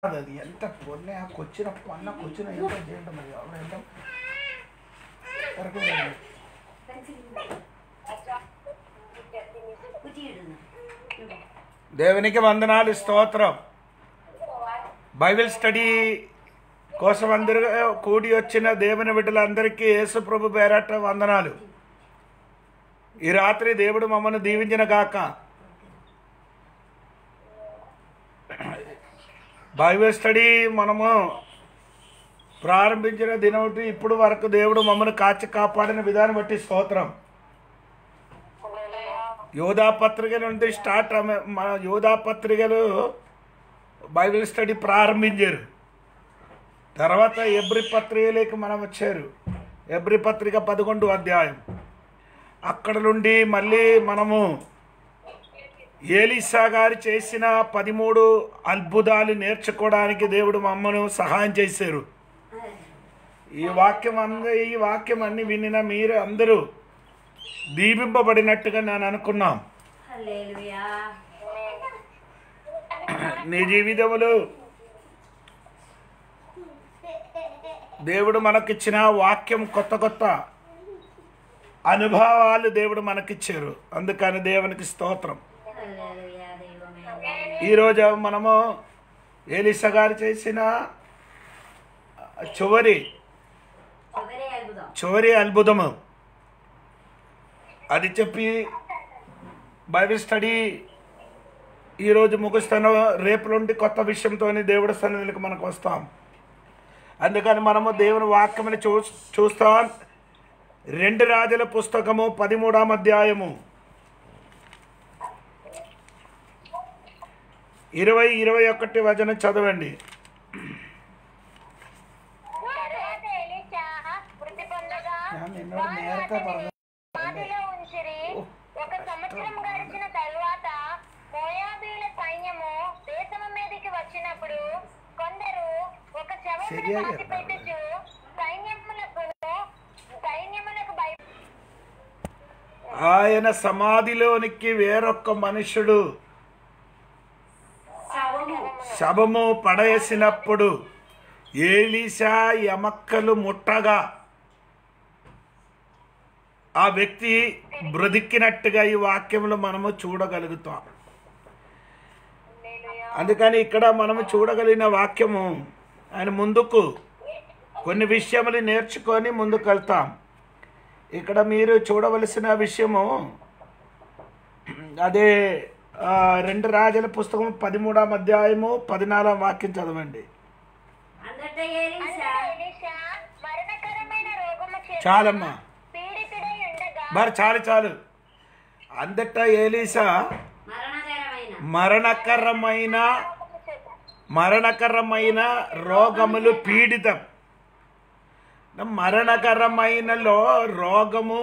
అది ఎంత పొన్నే కొచ్చిన పన్న కొచ్చిన ఎంత చేయండి మరి ఆవిడ ఎంత వరకు లేదు. దేవునికి వందనాలు స్తోత్రం బైబిల్ స్టడీ కోసం అందరూ కూడి వచ్చిన దేవుని బిడ్డలందరికీ యేసు ప్రభు పేరట వందనాలు ఈ రాత్రి దేవుడు మమ్మల్ని దీవించిన గాక బైబిల్ స్టడీ మనము ప్రారంభించిన దినవటి ఇప్పుడు వరకు దేవుడు మమ్మల్ని కాచి కాపాడిన విధానం బట్టి స్తోత్రం యోధా పత్రిక నుండి స్టార్ట్ అమ్మ- మన యోధా పత్రికలు బైబిల్ స్టడీ ప్రారంభించారు తర్వాత ఎబ్రి పత్రికలోకి మనం వచ్చారు ఎబ్రి పత్రిక పదకొండు అధ్యాయం అక్కడ నుండి మళ్ళీ మనము ఏలీసా గారు చేసిన పదిమూడు అద్భుతాలు నేర్చుకోవడానికి దేవుడు మమ్మను సహాయం చేశారు ఈ వాక్యం అంద ఈ వాక్యం అన్ని వినిన మీరు అందరూ దీపింపబడినట్టుగా నేను అనుకున్నాం హల్లెలూయా నీ జీవితములు దేవుడు మనకిచ్చిన వాక్యం కొత్త కొత్త అనుభవాలు దేవుడు మనకిచ్చారు అందుకని దేవునికి స్తోత్రం హల్లెలూయా దైవమే ఈరోజు మనము ఏలిస గారు చేసిన చివరి చివరి అద్భుతం చివరి అద్భుతము అది చెప్పి బైబిల్ స్టడీ ఈరోజు ముగిస్తాను రేపు నుండి కొత్త విషయంతో దేవుడి సన్నిధికి మనకు వస్తాం అందుకని మనము దేవుని వాక్యముని చూ చూస్తాం రెండు రాజుల పుస్తకము పదిమూడాం అధ్యాయము ఇరవై ఇరవై ఒకటి వచనం చదవండి తరువాత ఎలీషా మృతి పొందగా నిన్నోడు నేరక పరమ- సమాధిలో ఉంచిరి ఒక సంవత్సరం గడిచిన తరువాత మోయాబీల సైన్యము దేశము మీదకి వచ్చినప్పుడు కొందరు ఒక శవమును సరిగా పాతి పెట్టుచు సైన్యములకు సైన్యములకు భయ ఆయన సమాధిలోనికి వేరొక మనుషుడు శవము శవము పడేసినప్పుడు ఏలీషా ఎమక్కలు ముట్టగా ఆ వ్యక్తి బ్రతికినట్టుగా ఈ వాక్యంలో మనము చూడగలుగుతాం అందుకని ఇక్కడ మనము చూడగలిగిన వాక్యము ఆయన ముందుకు కొన్ని విషయములు నేర్చుకొని ముందుకు వెళ్తాం ఇక్కడ మీరు చూడవలసిన విషయము అదే ఆ, రెండు రాజుల పుస్తకం పదిమూడాం అధ్యాయము పదినాలాం వాక్యం చదవండి అందట ఏలీషా ఎలీషా మరణకరమైన రోగము చేత చాలమ్మా పీడితుడై ఉండగా మరి చాలు చాలు అందట ఏలీసా మరణకరమైన మరణకరమైన మరణకరమైన రోగములు పీడితం మరణకరమైనలో రోగము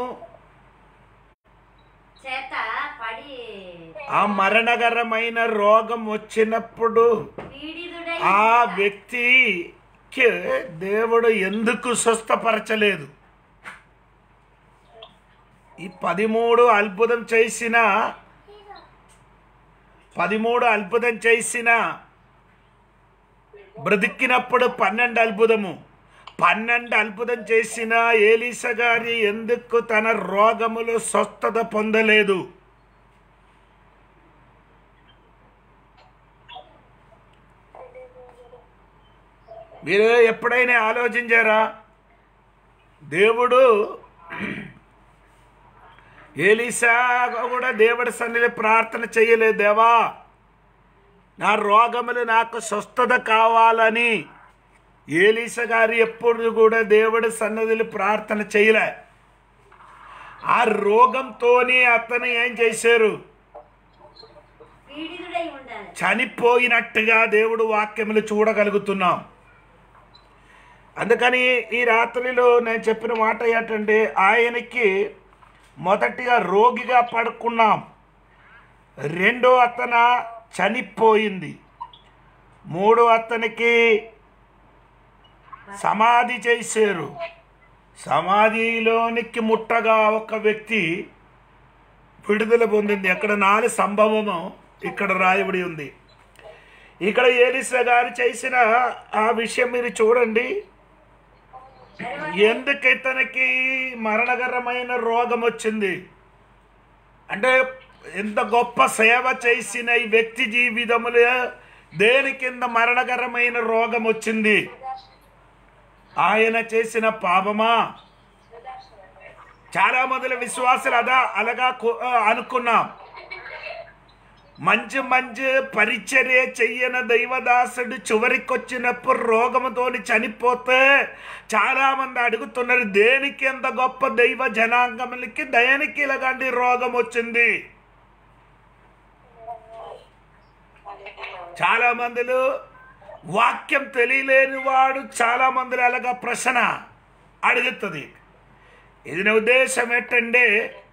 చేత పడి ఆ మరణకరమైన రోగం వచ్చినప్పుడు పీడితుడై ఆ వ్యక్తికి దేవుడు ఎందుకు స్వస్థపరచలేదు ఈ పదిమూడు అద్భుతం చేసిన పదిమూడు అద్భుతం చేసిన బ్రతికినప్పుడు పన్నెండు అద్భుతము పన్నెండు అద్భుతం చేసిన ఏలీస గారి ఎందుకు తన రోగములు స్వస్థత పొందలేదు మీరు ఎప్పుడైనా ఆలోచించారా దేవుడు ఏలీసా కూడా దేవుడి సన్నిధి ప్రార్థన చేయలేదు దేవా నా రోగములు నాకు స్వస్థత కావాలని ఏలీస గారు ఎప్పుడు కూడా దేవుడి సన్నిధిలో ప్రార్థన చేయలే ఆ రోగంతోనే అతను ఏం చేశారు పీడితుడై ఉండాలి చనిపోయినట్టుగా దేవుడు వాక్యములు చూడగలుగుతున్నాం అందుకని ఈ రాత్రిలో నేను చెప్పిన మాట ఏంటంటే ఆయనకి మొదటిగా రోగిగా పడుకున్నాం రెండో అతన చనిపోయింది మూడో అతనికి సమాధి చేశారు సమాధిలోనికి ముట్టగా ఒక వ్యక్తి విడుదల పొందింది ఎక్కడ నాలుగు సంభవము ఇక్కడ రాయబడి ఉంది ఇక్కడ ఏలిసా గారు చేసిన ఆ విషయం మీరు చూడండి ఎందుకు ఇతనికి మరణకరమైన రోగం వచ్చింది అంటే ఎంత గొప్ప సేవ చేసిన ఈ వ్యక్తి జీవితములో దేని కింద మరణకరమైన రోగం వచ్చింది ఆయన చేసిన పాపమా చాలా మంది విశ్వాసులు అదా అలాగా కు- ఆ, అనుకున్నాం మంచి మంచి పరిచర్య చెయ్యన దైవదాసుడు చివరికొచ్చినప్పుడు రోగముతోని చనిపోతే చాలా మంది అడుగుతున్నారు దేనికి ఎంత గొప్ప దైవ జనాంగములకి దేనికి ఇలాంటి రోగం వచ్చింది చాలా మందిలో వాక్యం తెలియలేని వాడు చాలా మందిలో అలాగా ప్రశ్న అడుగుతుంది ఇది నా ఉద్దేశం ఏంటంటే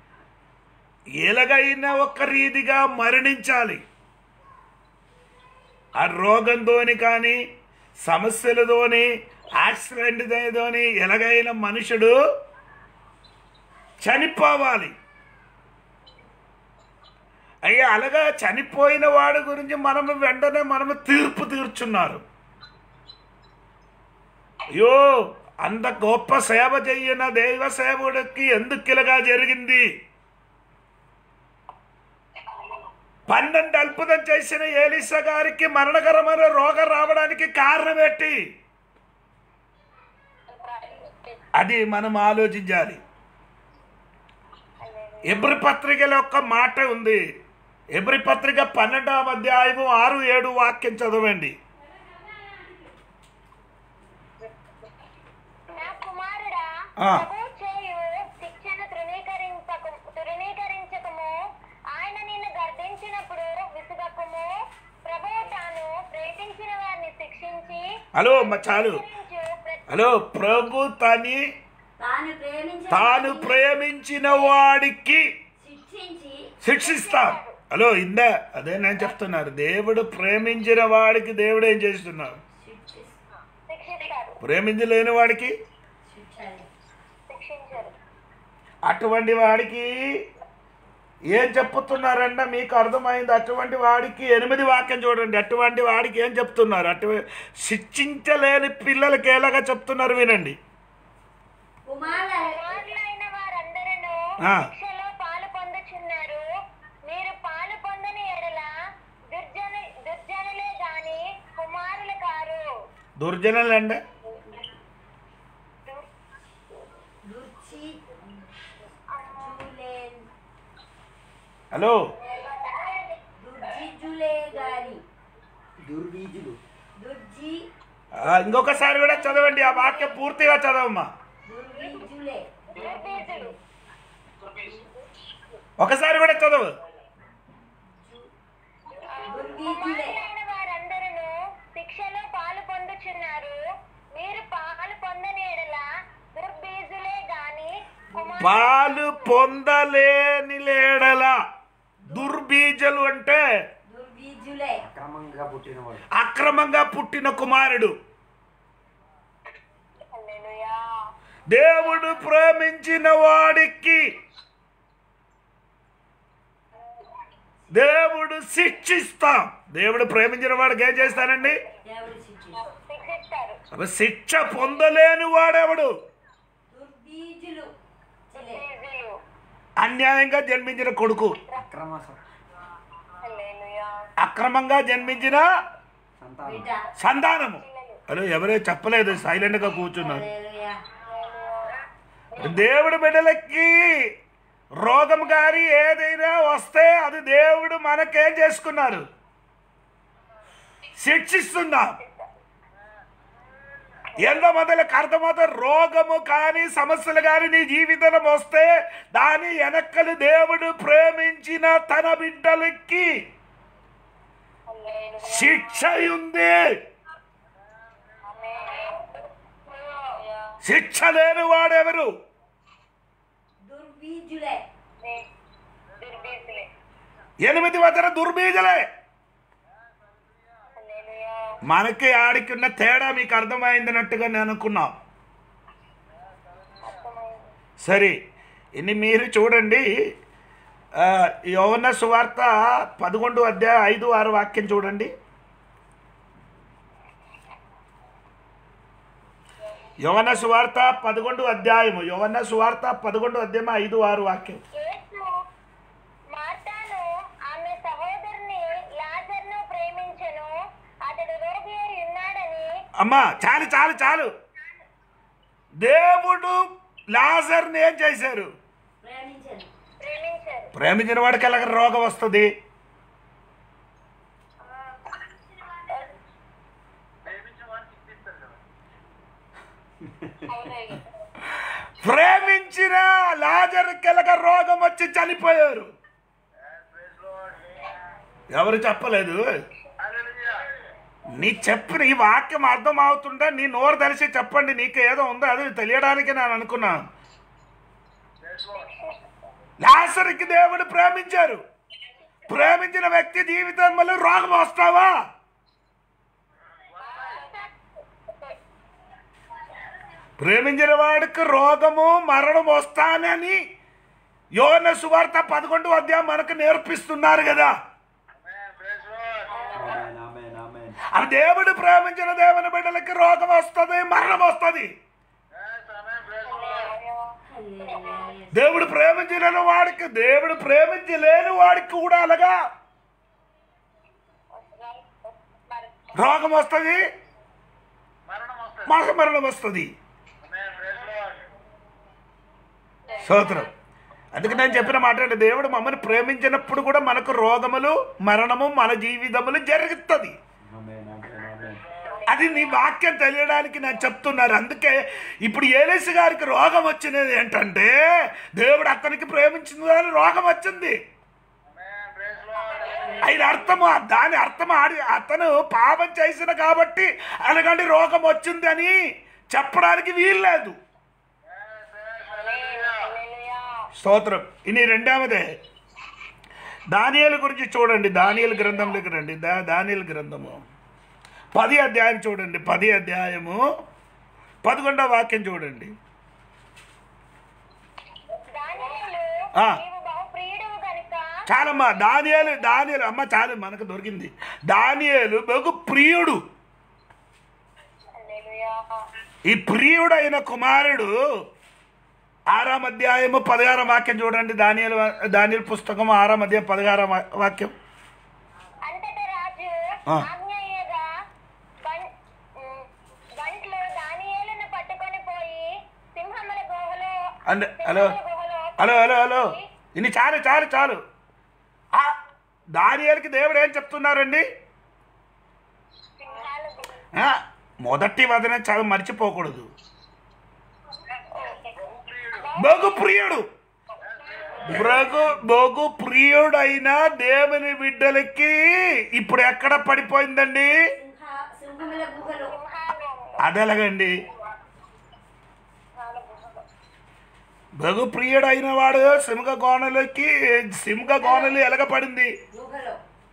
ఎలాగైనా ఒక రీతిగా మరణించాలి ఆ రోగంతోని కానీ సమస్యలతోని యాక్సిడెంట్తోని ఎలాగైనా మనుషుడు చనిపోవాలి అయ్యా అలాగా చనిపోయిన వాడి గురించి మనము వెంటనే మనము తీర్పు తీర్చున్నారు అయ్యో అంత గొప్ప సేవ చెయ్యన దైవ సేవకుడికి ఎందుకు ఇలాగా జరిగింది పన్నెండు అద్భుతం చేసిన ఏలిస గారికి మరణకరమైన రోగం రావడానికి కారణం ఏంటి అది మనం ఆలోచించాలి ఎబ్రి పత్రికలో ఒక్క మాట ఉంది ఎబ్రి పత్రిక పన్నెండవ అధ్యాయము ఆరు ఏడు వాక్యం చదవండి నా కుమారుడా ఆ. ప్రభు చేయు శిక్షను తృణీకరింపకు తృణీకరించకము ఆయన నిన్ను గర్దించినప్పుడు విసుగకము ప్రభు తాను ప్రేమించిన వారిని శిక్షించి హలో అమ్మ చాలు శిక్షించు ప్రతి హలో ప్రభు తని తాను ప్రేమించిన తాను ప్రేమించిన వాడికి శిక్షించి శిక్షిస్తాం హలో ఇందా అదే నేను చెప్తున్నారు దేవుడు ప్రేమించిన వాడికి దేవుడు ఏం చేస్తున్నారు శిక్షిస్తాం శిక్షిస్తారు ప్రేమించలేని వాడికి శిక్షాలి శిక్షించరు అటువంటి వాడికి ఏం చెప్తున్నారంటే మీకు అర్థమైంది అటువంటి వాడికి ఎనిమిది వాక్యం చూడండి అటువంటి వాడికి ఏం చెప్తున్నారు అటు శిక్షించలేని పిల్లలకి ఎలాగా చెప్తున్నారు వినండి కుమార కుమారులైన వారందరూ ఆ. శిక్షలో పాలు పొందుచున్నారు మీరు పాలు పొందని ఎడల దుర్జన దుర్జనులే గాని కుమారులు కారు దుర్జనులు అంటే రుచి జూలేన్ హలో దుర్జిజులే గాని దుర్బీజులు దుర్జి ఆ, ఇంకొకసారి కూడా చదవండి ఆ వాక్యం పూర్తిగా చదవమ్మా దుర్బీజులే దుర్బీజులు ఒకసారి కూడా చదవు దుర్బీజులే కుమారులైన వారందరూ శిక్షలో పాలు పొందుచున్నారు మీరు పాలు పొందని ఎడల దుర్బీజులే గాని కుమారు పాలు పొందలేని లేడల దుర్బీజలు అంటే దుర్బీజులే అక్రమంగా పుట్టినవాడు అక్రమంగా పుట్టిన కుమారుడు హల్లెలూయా. దేవుడు ప్రేమించిన వాడికి దేవుడు శిక్షిస్తాం దేవుడు ప్రేమించిన వాడికి ఏం చేస్తానండి దేవుడు శిక్షిస్తాం శిక్షిస్తారు అబ్బ, శిక్ష పొందలేని వాడెవడు దుర్బీజులు చిలే దుర్బీజులు అన్యాయంగా జన్మించిన కొడుకు అక్రమ స- హల్లెలూయా. అక్రమంగా జన్మించిన సంతానం బిడ్డ సంతానము హలో ఎవరే చెప్పలేదు సైలెంట్గా కూర్చున్నారు హల్లెలూయా. దేవుడి బిడ్డలకి రోగం గారి ఏదైనా వస్తే అది దేవుడు మనకేం చేసుకున్నారు శిక్షిస్తున్నాం ఎంత మొదలకు అర్థమవుతుంది రోగము కానీ సమస్యలు కానీ నీ జీవితంలో వస్తే దాని వెనక్కలు దేవుడు ప్రేమించిన తన బిడ్డలకి హల్లెలూయా. శిక్ష ఉంది హల్లెలూయా. శిక్ష లేని వాడెవరు దుర్బీజులే దుర్బీజులే ఎనిమిది వదన దుర్బీజలే హల్లెలూయా. మనకి ఆడికి ఉన్న తేడా మీకు అర్థమైందన్నట్టుగా నేను అనుకున్నా అర్థమైంది. సరే ఇన్ని మీరు చూడండి ఆ, యోన సువార్త పదకొండు అధ్యాయ ఐదు ఆరు వాక్యం చూడండి యోవన సువార్త పదకొండు అధ్యాయము యోవన సువార్త పదకొండు అధ్యాయం ఐదు ఆరు వాక్యం యేసు మార్తాను ఆమె సహోదరుని లాజర్ను ప్రేమించెను అతడు రోగి అయి ఉన్నాడని అమ్మా చాలు చాలు చాలు దేవుడు లాజర్ని ఏం చేశారు ప్రేమించను ప్రేమించారు ప్రేమించిన వాడికి ఎలాగ రోగం వస్తుంది అవునయ్య ప్రేమించిన లాజర్కి ఎలాగ రోగం వచ్చి చనిపోయారు ఎవరు చెప్పలేదు నీ చెప్పిన ఈ వాక్యం అర్థం అవుతుంటే నీ నోరు తెలిసి చెప్పండి నీకు ఏదో ఉందో అది తెలియడానికి నేను అనుకున్నాను లాసరికి దేవుడు ప్రేమించారు ప్రేమించిన వ్యక్తి జీవితంలో రోగం వస్తావా ప్రేమించిన వాడికి రోగము మరణం వస్తానని యోన సువార్త పదకొండు అధ్యాయం మనకు నేర్పిస్తున్నారు కదా ఆమేన్, ఆమేన్, ఆమేన్. అది దేవుడు ప్రేమించిన దేవుని బిడ్డలకి రోగం వస్తుంది మరణం వస్తుంది హల్లెలూయా. దేవుడు ప్రేమించిన వాడికి దేవుడు ప్రేమించలేని వాడికి కూడా అలాగా రోగం వస్తుంది మాకు మరణం వస్తుంది స్తోత్రం అందుకే నేను చెప్పిన మాట అంటే దేవుడు మమ్మల్ని ప్రేమించినప్పుడు కూడా మనకు రోగములు మరణము మన జీవితములు జరుగుతుంది ఆమేన్, ఆమేన్, ఆమేన్. అది నీ వాక్యం తెలియడానికి నేను చెప్తున్నారు అందుకే ఇప్పుడు ఏలేసి గారికి రోగం వచ్చినది ఏంటంటే దేవుడు అతనికి ప్రేమించిన దాని రోగం వచ్చింది ఆయన అర్థము దాని అర్థం ఆడి అతను పాపం చేసిన కాబట్టి అలాగంటి రోగం వచ్చింది అని చెప్పడానికి వీల్లేదు స్తోత్రం ఇని రెండవదే దానియేలు గురించి చూడండి దానియేలు గ్రంథంలోకి రండి దా దానియేలు గ్రంథము పది అధ్యాయం చూడండి పది అధ్యాయము పదకొండవ వాక్యం చూడండి దానియేలు ఆ. నీవు బహు ప్రియుడవు గనుక చాలమ్మా దానియేలు దానియేలు అమ్మ చాలు మనకు దొరికింది దానియేలు బహు ప్రియుడు హల్లెలూయా ఈ ప్రియుడైన కుమారుడు ఆరాం అధ్యాయము పదహారం వాక్యం చూడండి దానియేలు దానియేలు పుస్తకం ఆరాం అధ్యాయం పదహారం వా- వాక్యం అంతటా రాజు ఆ. ఆజ్ఞయ్యగా బం- ఉమ్, బంట్లు దానియేలును పట్టుకొని పోయి సింహముల గుహలో అంటే హలో సింహముల గుహలో హలో హలో హలో ఇన్ని చాలు చాలు చాలు ఆ, దానియేలుకి దేవుడు ఏం చెప్తున్నారండి సింహాల గుహ ఆ, మొదటి వదన చదువు మర్చిపోకూడదు బహు ప్రియుడు బహు బహు ప్రియుడైన దేవుని బిడ్డలకి ఇప్పుడు ఎక్కడ పడిపోయిందండి సింహ సింహముల గుహలో అదెలగండి బహు ప్రియుడైన వాడు సింహ గోనలకి సింహ గోనలు ఎలగపడింది గుహలో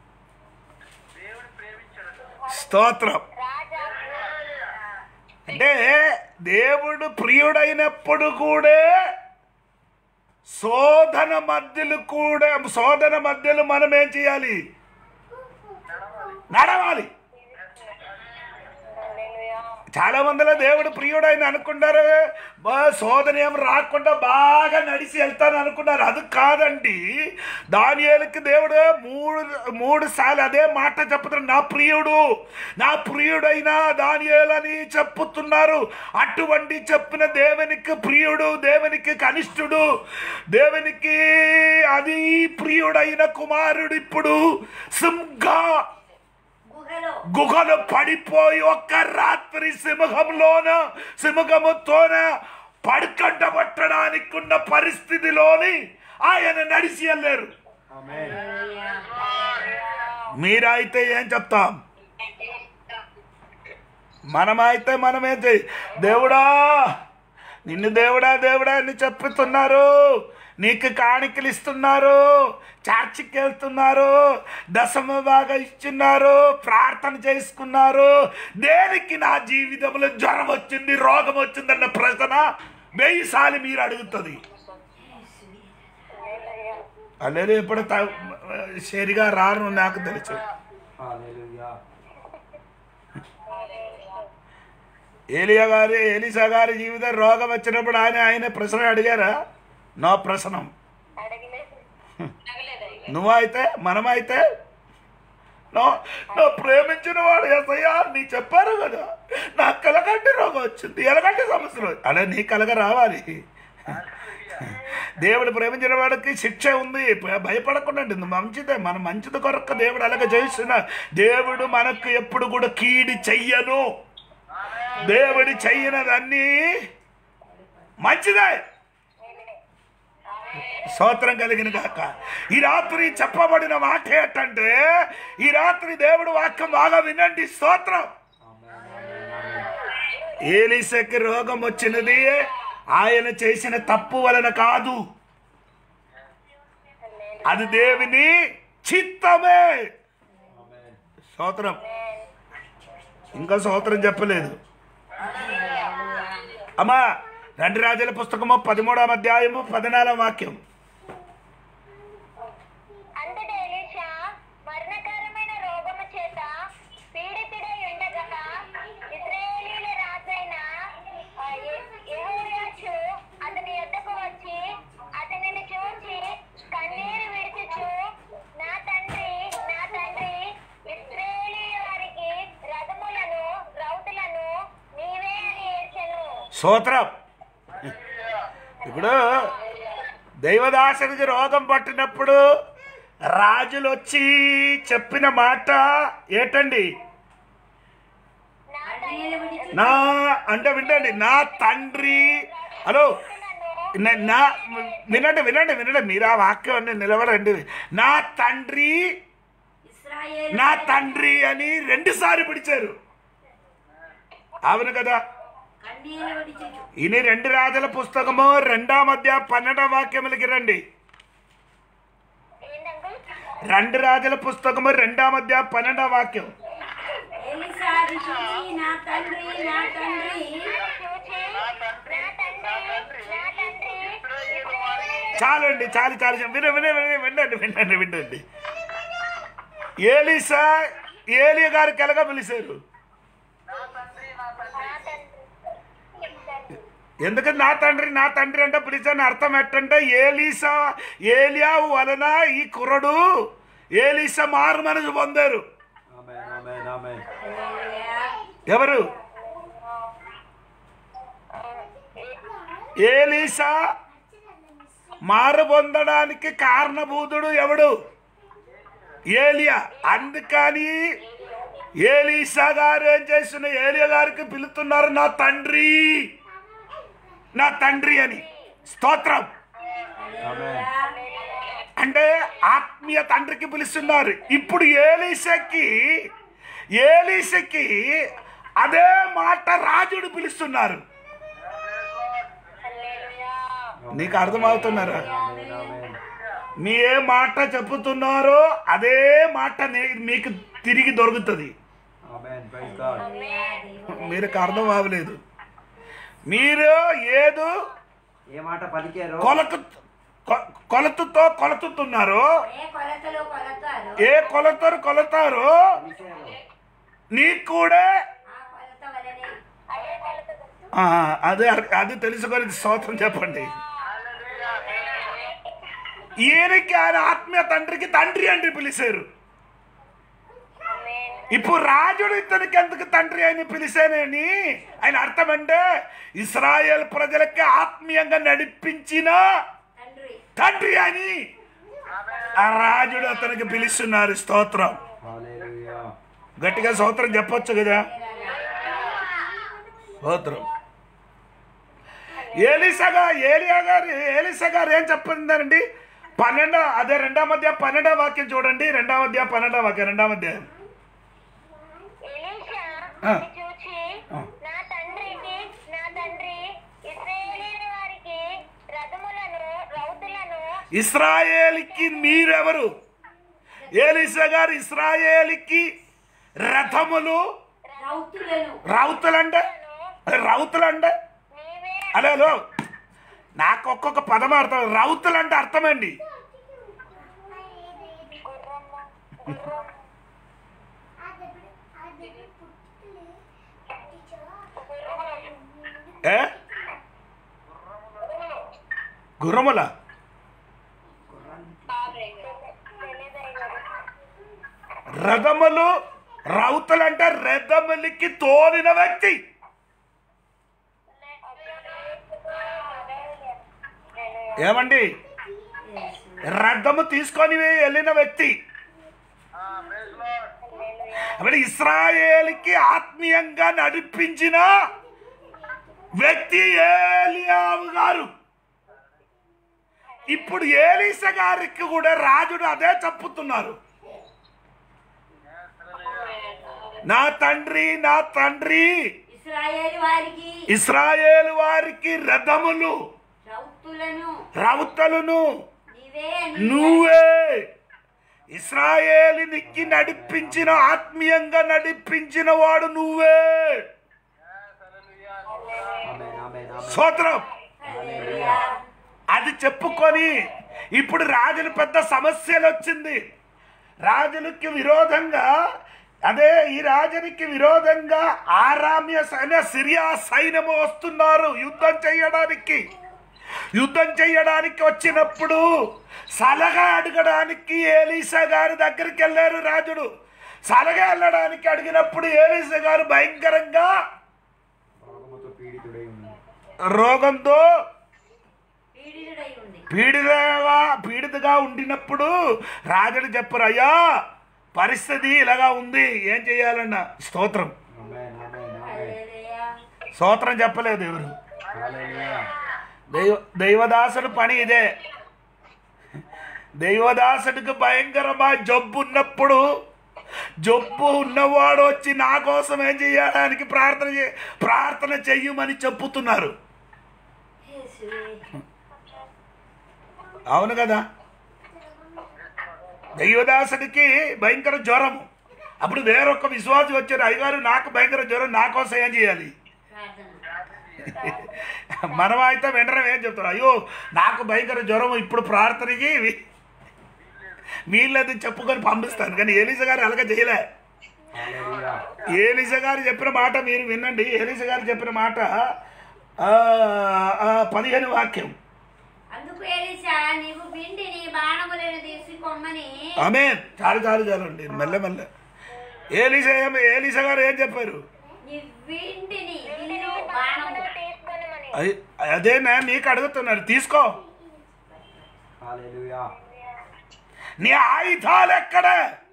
స్తోత్రం రాజా అంటే దేవుడు ప్రియుడైనప్పుడు కూడా శోధన మధ్యలు కూడా శోధన మధ్యలో మనం ఏం చేయాలి నడవాలి హల్లెలూయా చాలా మందిలో దేవుడు ప్రియుడైన అనుకున్నారు బా శోధన ఏం రాకుండా బాగా నడిచి వెళ్తాను అనుకున్నారు అది కాదండి దానియేలుకి దేవుడు మూడు మూడు సార్లు అదే మాట చెప్తున్నారు నా ప్రియుడు నా ప్రియుడైన దానియేలని చెప్పుతున్నారు అటువంటి చెప్పిన దేవునికి ప్రియుడు దేవునికి కనిష్ఠుడు దేవునికి అది ప్రియుడైన కుమారుడు ఇప్పుడు సింహ గుహలో గుహలు పడిపోయి ఒక్క రాత్రి సింహంలోన సింహముతోన పడుకంట పట్టడానికి ఉన్న పరిస్థితిలోని ఆయన నడిచి వెళ్ళారు ఆమేన్. మీరైతే ఏం చెప్తాం మనమైతే మనమేం చెయ్యి దేవుడా నిన్ను దేవుడా దేవుడా అని చెప్పుతున్నారు నీకు కాணிకలు ఇస్తున్నారు చర్చికి వెళ్తున్నారు దశమ బాగా ఇస్తున్నారు ప్రార్థన చేసుకున్నారు దేనికి నా జీవితంలో జ్వరం వచ్చింది రోగం వచ్చిందన్న ప్రశ్న వెయ్యిసార్లు మీరు అడుగుతుంది అల్లే ఎప్పుడు త- సరిగా రాను నాకు తెలుసు హల్లెలూయా ఏలియా గారి ఏలిసా గారి జీవితం రోగం వచ్చినప్పుడు ఆయన ఆయన ప్రశ్న అడిగారా నా ప్రశ్నం అడగలేదు నువ్వైతే మనమైతే నా నా ప్రేమించిన వాడు ఎసయ్యా నీ చెప్పారు కదా నా కలగంటి రోగం వచ్చింది ఎలగంటి సమస్య వచ్చింది. అలా నీ కలగ రావాలి దేవుడు ప్రేమించిన వాడికి శిక్ష ఉంది భ- భయపడకుండా మంచిదే మన మంచిది కొరకు దేవుడు అలాగే చేస్తున్నా దేవుడు మనకు ఎప్పుడు కూడా కీడి చెయ్యను దేవుడు చెయ్యనదన్నీ మంచిదే స్తోత్రం కలిగిన కాక ఈ రాత్రి చెప్పబడిన మాట ఏంటంటే ఈ రాత్రి దేవుడు వాక్యం బాగా వినండి స్తోత్రం ఏలిసకి రోగం వచ్చినది ఆయన చేసిన తప్పు వలన కాదు అది దేవుని చిత్తమే స్తోత్రం ఇంకా స్తోత్రం చెప్పలేదు అమ్మా రెండు రాజుల పుస్తకము పదమూడవ అధ్యాయము పద్నాలుగు వాక్యం అంతటా ఎలీషా మరణకరమైన రోగము చేత పీడితుడై ఉండగా ఇశ్రాయేలీల రాజైన ఆ, యె- యెహోయాషు అతని యొద్దకు వచ్చి అతనిని చూచి కన్నీరు విడిచుచు నా తండ్రి నా తండ్రి ఇశ్రాయేలీల వారికి రథములను రౌతులను నీవే అని ఏడ్చెను స్తోత్రం ఇప్పుడు దైవదాసునికి రోగం పట్టినప్పుడు రాజులు వచ్చి చెప్పిన మాట ఏంటండి నా కన్నీళ్ళు విడిచి నా అంటే వినండి నా తండ్రి హలో తండ్రులను న- నా వినండి వినండి వినండి మీరు ఆ వాక్యం అన్ని నిలబడండి నా తండ్రి ఇస్రాయేల్ నా తండ్రి అని రెండుసార్లు పిలిచారు అవును కదా కన్నీళ్ళు విడిచి ఇని రెండు రాజుల పుస్తకము రెండో మధ్య పన్నెండవ వాక్యములకి రండి ఏంటంకుల్ రెండు రాజుల పుస్తకము రెండో మధ్య పన్నెండవ వాక్యం ఎలిసారి చూసి నా తండ్రి నా తండ్రి చూచి నా తండ్రి నా తండ్రి ఇశ్రాయేలు చాలండి చాలు చాలు విన విన విన- వినండి వినండి వినండి ఏలిసా ఏలియ గారికి ఎలాగా పిలిచారు ఎందుకంటే నా తండ్రి నా తండ్రి అంటే పిలిచాను అర్థం ఎట్టంటే ఏలీసా ఏలియా వలన ఈ కుర్రడు ఏలీసా మారు మనసు పొందారు Amen, amen, amen. ఎవరు ఏలీసా మారు పొందడానికి కారణభూతుడు ఎవడు ఏలియా అందుకని ఏలీసా గారు ఏం చేస్తున్న ఏలియా గారికి పిలుతున్నారు నా తండ్రి నా తండ్రి అని స్తోత్రం Amen. అంటే ఆత్మీయ తండ్రికి పిలుస్తున్నారు ఇప్పుడు ఏలీసకి ఏలీసకి అదే మాట రాజుడు పిలుస్తున్నారు నీకు అర్థమవుతున్నారా Amen, amen. మీ ఏ మాట చెప్పుతున్నారో అదే మాట నే- మీకు తిరిగి దొరుకుతుంది Amen. Praise God. మీకు అర్థం అవ్వలేదు మీరు ఏదో ఏ మాట పలికారో కొలత కొ- కొలతతో కొలతుతున్నారో ఏ కొలతలు కొలతారు ఏ కొలతరు కొలతారో పలికారో నీకు కూడా ఆ కొలత వలనే అదే కొలత ఆ, అదే అది తెలుసుకొని స్తోత్రం చెప్పండి ఈయనకి ఆయన ఆత్మీయ తండ్రికి తండ్రి అని పిలిచారు ఇప్పుడు రాజుడు ఇతనికి ఎందుకు తండ్రి అని పిలిచానని ఆయన అర్థం అంటే ఇస్రాయేల్ ప్రజలకి ఆత్మీయంగా నడిపించిన తండ్రి తండ్రి అని ఆ రాజుడు అతనికి పిలుస్తున్నారు స్తోత్రం Hallelujah. గట్టిగా స్తోత్రం చెప్పొచ్చు కదా స్తోత్రం ఏలిసగా ఏలియా గారు ఏలిసా గారు ఏం చెప్పిందండి పన్నెండో అదే రెండో మధ్య పన్నెండో వాక్యం చూడండి రెండో మధ్య పన్నెండో వాక్యం రెండో మధ్య ఎలీషా ఆ. అది చూచి ఆ. నా తండ్రికి నా తండ్రి ఇశ్రాయేలీల వారికి రథములను రౌతులను ఇస్రాయేల్కి మీరెవరు ఏలిసా గారు ఇస్రాయేల్కి రథములు రౌతులను రౌతులంటే రౌతులంటే నీవే హలో హలో నాకు ఒక్కొక్క పదం అర్థం రౌతులంటే అర్థమండి గుర్రము గుర్రము గుర్రము ఏ గుర్రముల రథములు రౌతులంటే రథములకి తోలిన వ్యక్తి ఏమండి రథము తీసుకొని వెళ్ళిన వ్యక్తి అప్పుడు ఇస్రాయేల్కి ఆత్మీయంగా నడిపించిన వ్యక్తి ఏలియావు గారు ఇప్పుడు ఏలీస గారికి కూడా రాజుడు అదే చెప్పుతున్నారు నా తండ్రి నా తండ్రి ఇస్రాయేలు వారికి ఇస్రాయేల్ వారికి రథములు రౌతులను రౌతలను నీవే నువ్వే ఇస్రాయేలునికి నడిపించిన ఆత్మీయంగా నడిపించిన వాడు నువ్వే ఆమేన్ ఆమేన్ ఆమేన్ స్తోత్రం హల్లెలూయా. అది చెప్పుకొని ఇప్పుడు రాజులు పెద్ద సమస్యలు వచ్చింది రాజులకి విరోధంగా అదే ఈ రాజునికి విరోధంగా ఆరామ్య సైన్య సిరియా సైన్యము వస్తున్నారు యుద్ధం చేయడానికి యుద్ధం చేయడానికి వచ్చినప్పుడు సలహా అడగడానికి ఏలీసా గారి దగ్గరికి వెళ్ళారు రాజుడు సలహా వెళ్ళడానికి అడిగినప్పుడు ఏలీసా గారు భయంకరంగా రోగముతో పీడితుడై ఉన్నాడు రోగంతో పీడితుడై ఉంది పీడితగా పీడితగా ఉండినప్పుడు రాజుడు చెప్పరు అయ్యా పరిస్థితి ఇలాగా ఉంది ఏం చేయాలన్న స్తోత్రం ఆమేన్ ఆమేన్ ఆమేన్ హల్లెలూయా. స్తోత్రం చెప్పలేదు ఎవరు హల్లెలూయా దైవ దైవదాసుడు పని ఇదే దైవదాసుడికి భయంకరమా జబ్బు ఉన్నప్పుడు జబ్బు ఉన్నవాడు వచ్చి నా కోసం ఏం చేయడానికి ప్రార్థన చే ప్రార్థన చెయ్యమని చెప్పుతున్నారు యేసువే. అవును కదా దైవదాసుడికి భయంకర జ్వరము అప్పుడు వేరొక విశ్వాసి వచ్చారు అయ్యగారు నాకు భయంకర జ్వరం నా కోసం ఏం చేయాలి ప్రార్థన మనం అయితే వెంటనే ఏం చెప్తారు అయ్యో నాకు భయంకర జ్వరం ఇప్పుడు ప్రార్థనకి వి- వీళ్ళది చెప్పుకొని పంపిస్తాను కానీ ఏలిజ గారు అలాగ చేయలే హల్లెలూయా ఏలిజ గారు చెప్పిన మాట మీరు వినండి ఏలిజ గారు చెప్పిన మాట ఆ, ఆ, పదిహేను వాక్యం అందుకు ఎలీషా నీవు పిండిని బాణములను తీసుకొమ్మని ఆమె చాలు చాలు చాలండి మెల్ల మెల్ల ఏలిస ఏం- ఏలిస గారు ఏం చెప్పారు నీ వింటిని విల్లు బాణము తీసుకొనమని అయ్- అదే నేను నీకు అడుగుతున్నాను తీసుకో హల్లెలూయా నీ ఆయుధాలు ఎక్కడ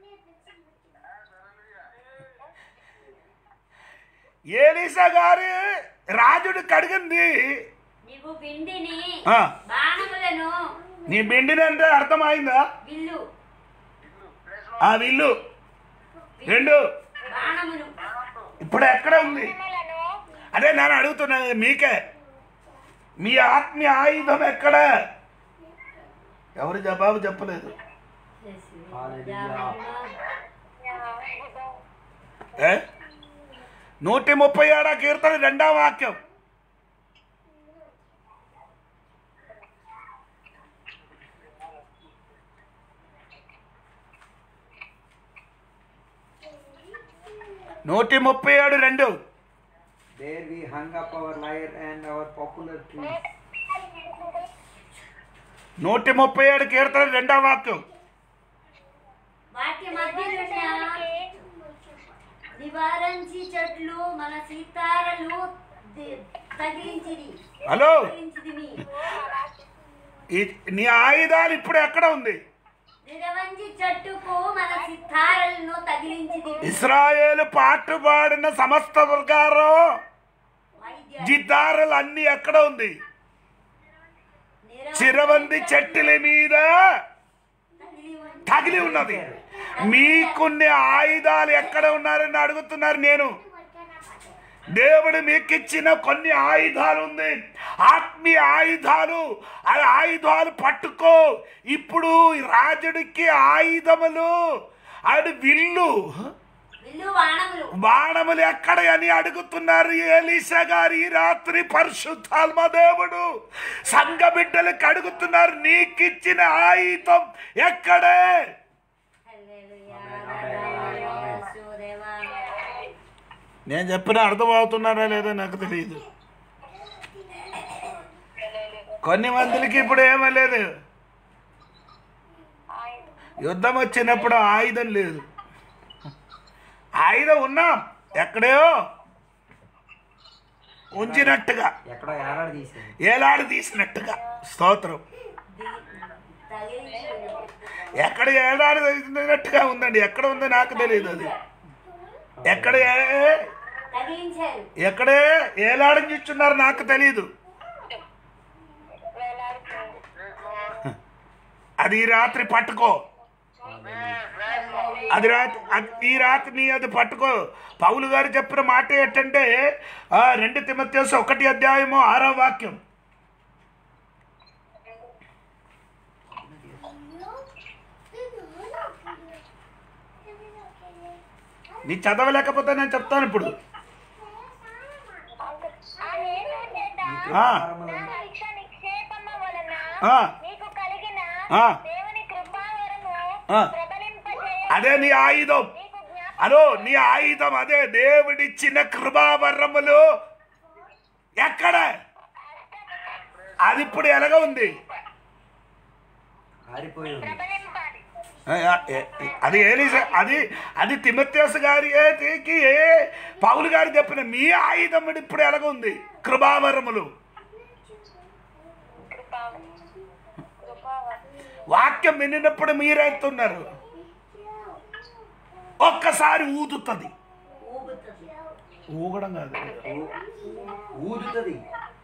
ఏలిసా గారు రాజుడు కడిగింది నీవు పిండిని ఆ, బాణములను నీ బిండిని అంటే అర్థమైందా విల్లు ఆ విల్లు రెండు బాణమును ఇప్పుడు ఎక్కడ ఉంది అదే నేను అడుగుతున్నాను మీకే మీ ఆత్మీయ ఆయుధం ఎక్కడ ఎవరు జవాబు చెప్పలేదు హల్లెలూయా ఏ నూటి ముప్పై ఏడా కీర్తన రెండవ వాక్యం నూటి ముప్పై ఏడు రెండు There we hung up our lyre and our popular tunes. నూటి ముప్పై ఏడు కీర్తన రెండవ వాక్యం వాటి మధ్యనున్న నివారించి చెట్లు మన సీతారలు ది- తగిలించిది హలో తగిలించిదిమి ఈ- నీ ఆయుధాలు ఇప్పుడు ఎక్కడ ఉంది నిరవంచి చెట్టుకు మన సితారలను తగిలించిది ఇస్రాయేలు పాటుపాడిన సమస్త వర్గాలు వైద్య జిద్దారులు అన్ని ఎక్కడ ఉంది నిరవంచి చిరవంది చెట్టుల మీద తగిలి ఉంది. తగిలి ఉన్నది మీకున్న ఆయుధాలు ఎక్కడ ఉన్నారని అడుగుతున్నారు నేను దేవుడు మీకు ఇచ్చిన కొన్ని ఆయుధాలు ఉంది ఆత్మీయ ఆయుధాలు ఆ ఆయుధాలు పట్టుకో ఇప్పుడు రాజుడికి ఆయుధములు ఆడు విల్లు విల్లు బాణములు బాణములు ఎక్కడ అని అడుగుతున్నారు ఏలీసా గారు ఈ రాత్రి పరిశుద్ధాత్మ దేవుడు సంఘ బిడ్డలకు అడుగుతున్నారు నీకిచ్చిన ఆయుధం ఎక్కడే హల్లెలూయా. ఆమేన్, ఆమేన్, ఆమేన్. యేసుదేవా. నేను చెప్పిన అర్థమవుతున్నారా లేదో నాకు తెలియదు కొన్ని మందికి ఇప్పుడు ఏమీ లేదు యుద్ధం వచ్చినప్పుడు ఆయుధం లేదు ఆయుధం ఉన్నాం ఎక్కడో ఉంచినట్టుగా ఎక్కడో ఏలాడ తీసింది ఏలాడు తీసినట్టుగా స్తోత్రం ఎక్కడ ఏలాడు తీసినట్టుగా ఉందండి ఎక్కడ ఉందో నాకు తెలియదు అది ఎక్కడ ఏ- తగిలించారు ఎక్కడే ఏలాడని చూస్తున్నారు నాకు తెలియదు అది ఈ రాత్రి పట్టుకో అది రాత్రి అది- ఈ రాత్రి నీ అది పట్టుకో పౌలు గారు చెప్పిన మాట ఏంటంటే ఆ, రెండు తిమ్మత్యోస్ ఒకటి అధ్యాయము ఆరో వాక్యం నీ చదవలేకపోతే నేను చెప్తాను ఇప్పుడు ఆ నేను చేత ఆ, నా శిక్ష నిక్షేపమ వలన ఆ. నీకు కలిగిన ఆ. దేవుని కృపావరము ఆ. ప్రబలింపజేయ అదే నీ ఆయుధం నీకు జ్ఞాపకం అదో నీ ఆయుధం అదే దేవుడిచ్చిన కృపావరములు ఎక్కడ అది ఇప్పుడు ఎలాగ ఉంది ఆరిపోయి ఉంది ప్రబలింపాలి ఏ, ఏ, ఏ, అది ఏలిస అది అది తిమత్యాస గారి ఏకి పౌలు గారు చెప్పిన మీ ఆయుధం ఇప్పుడు ఎలాగ ఉంది కృపావరములు కృపావరం కృపావరం వాక్యం వినినప్పుడు మీరెత్తున్నారు ఒక్కసారి ఊదుతుంది ఊగుతుంది ఊగడం కాదు ఊ- ఊదుతుంది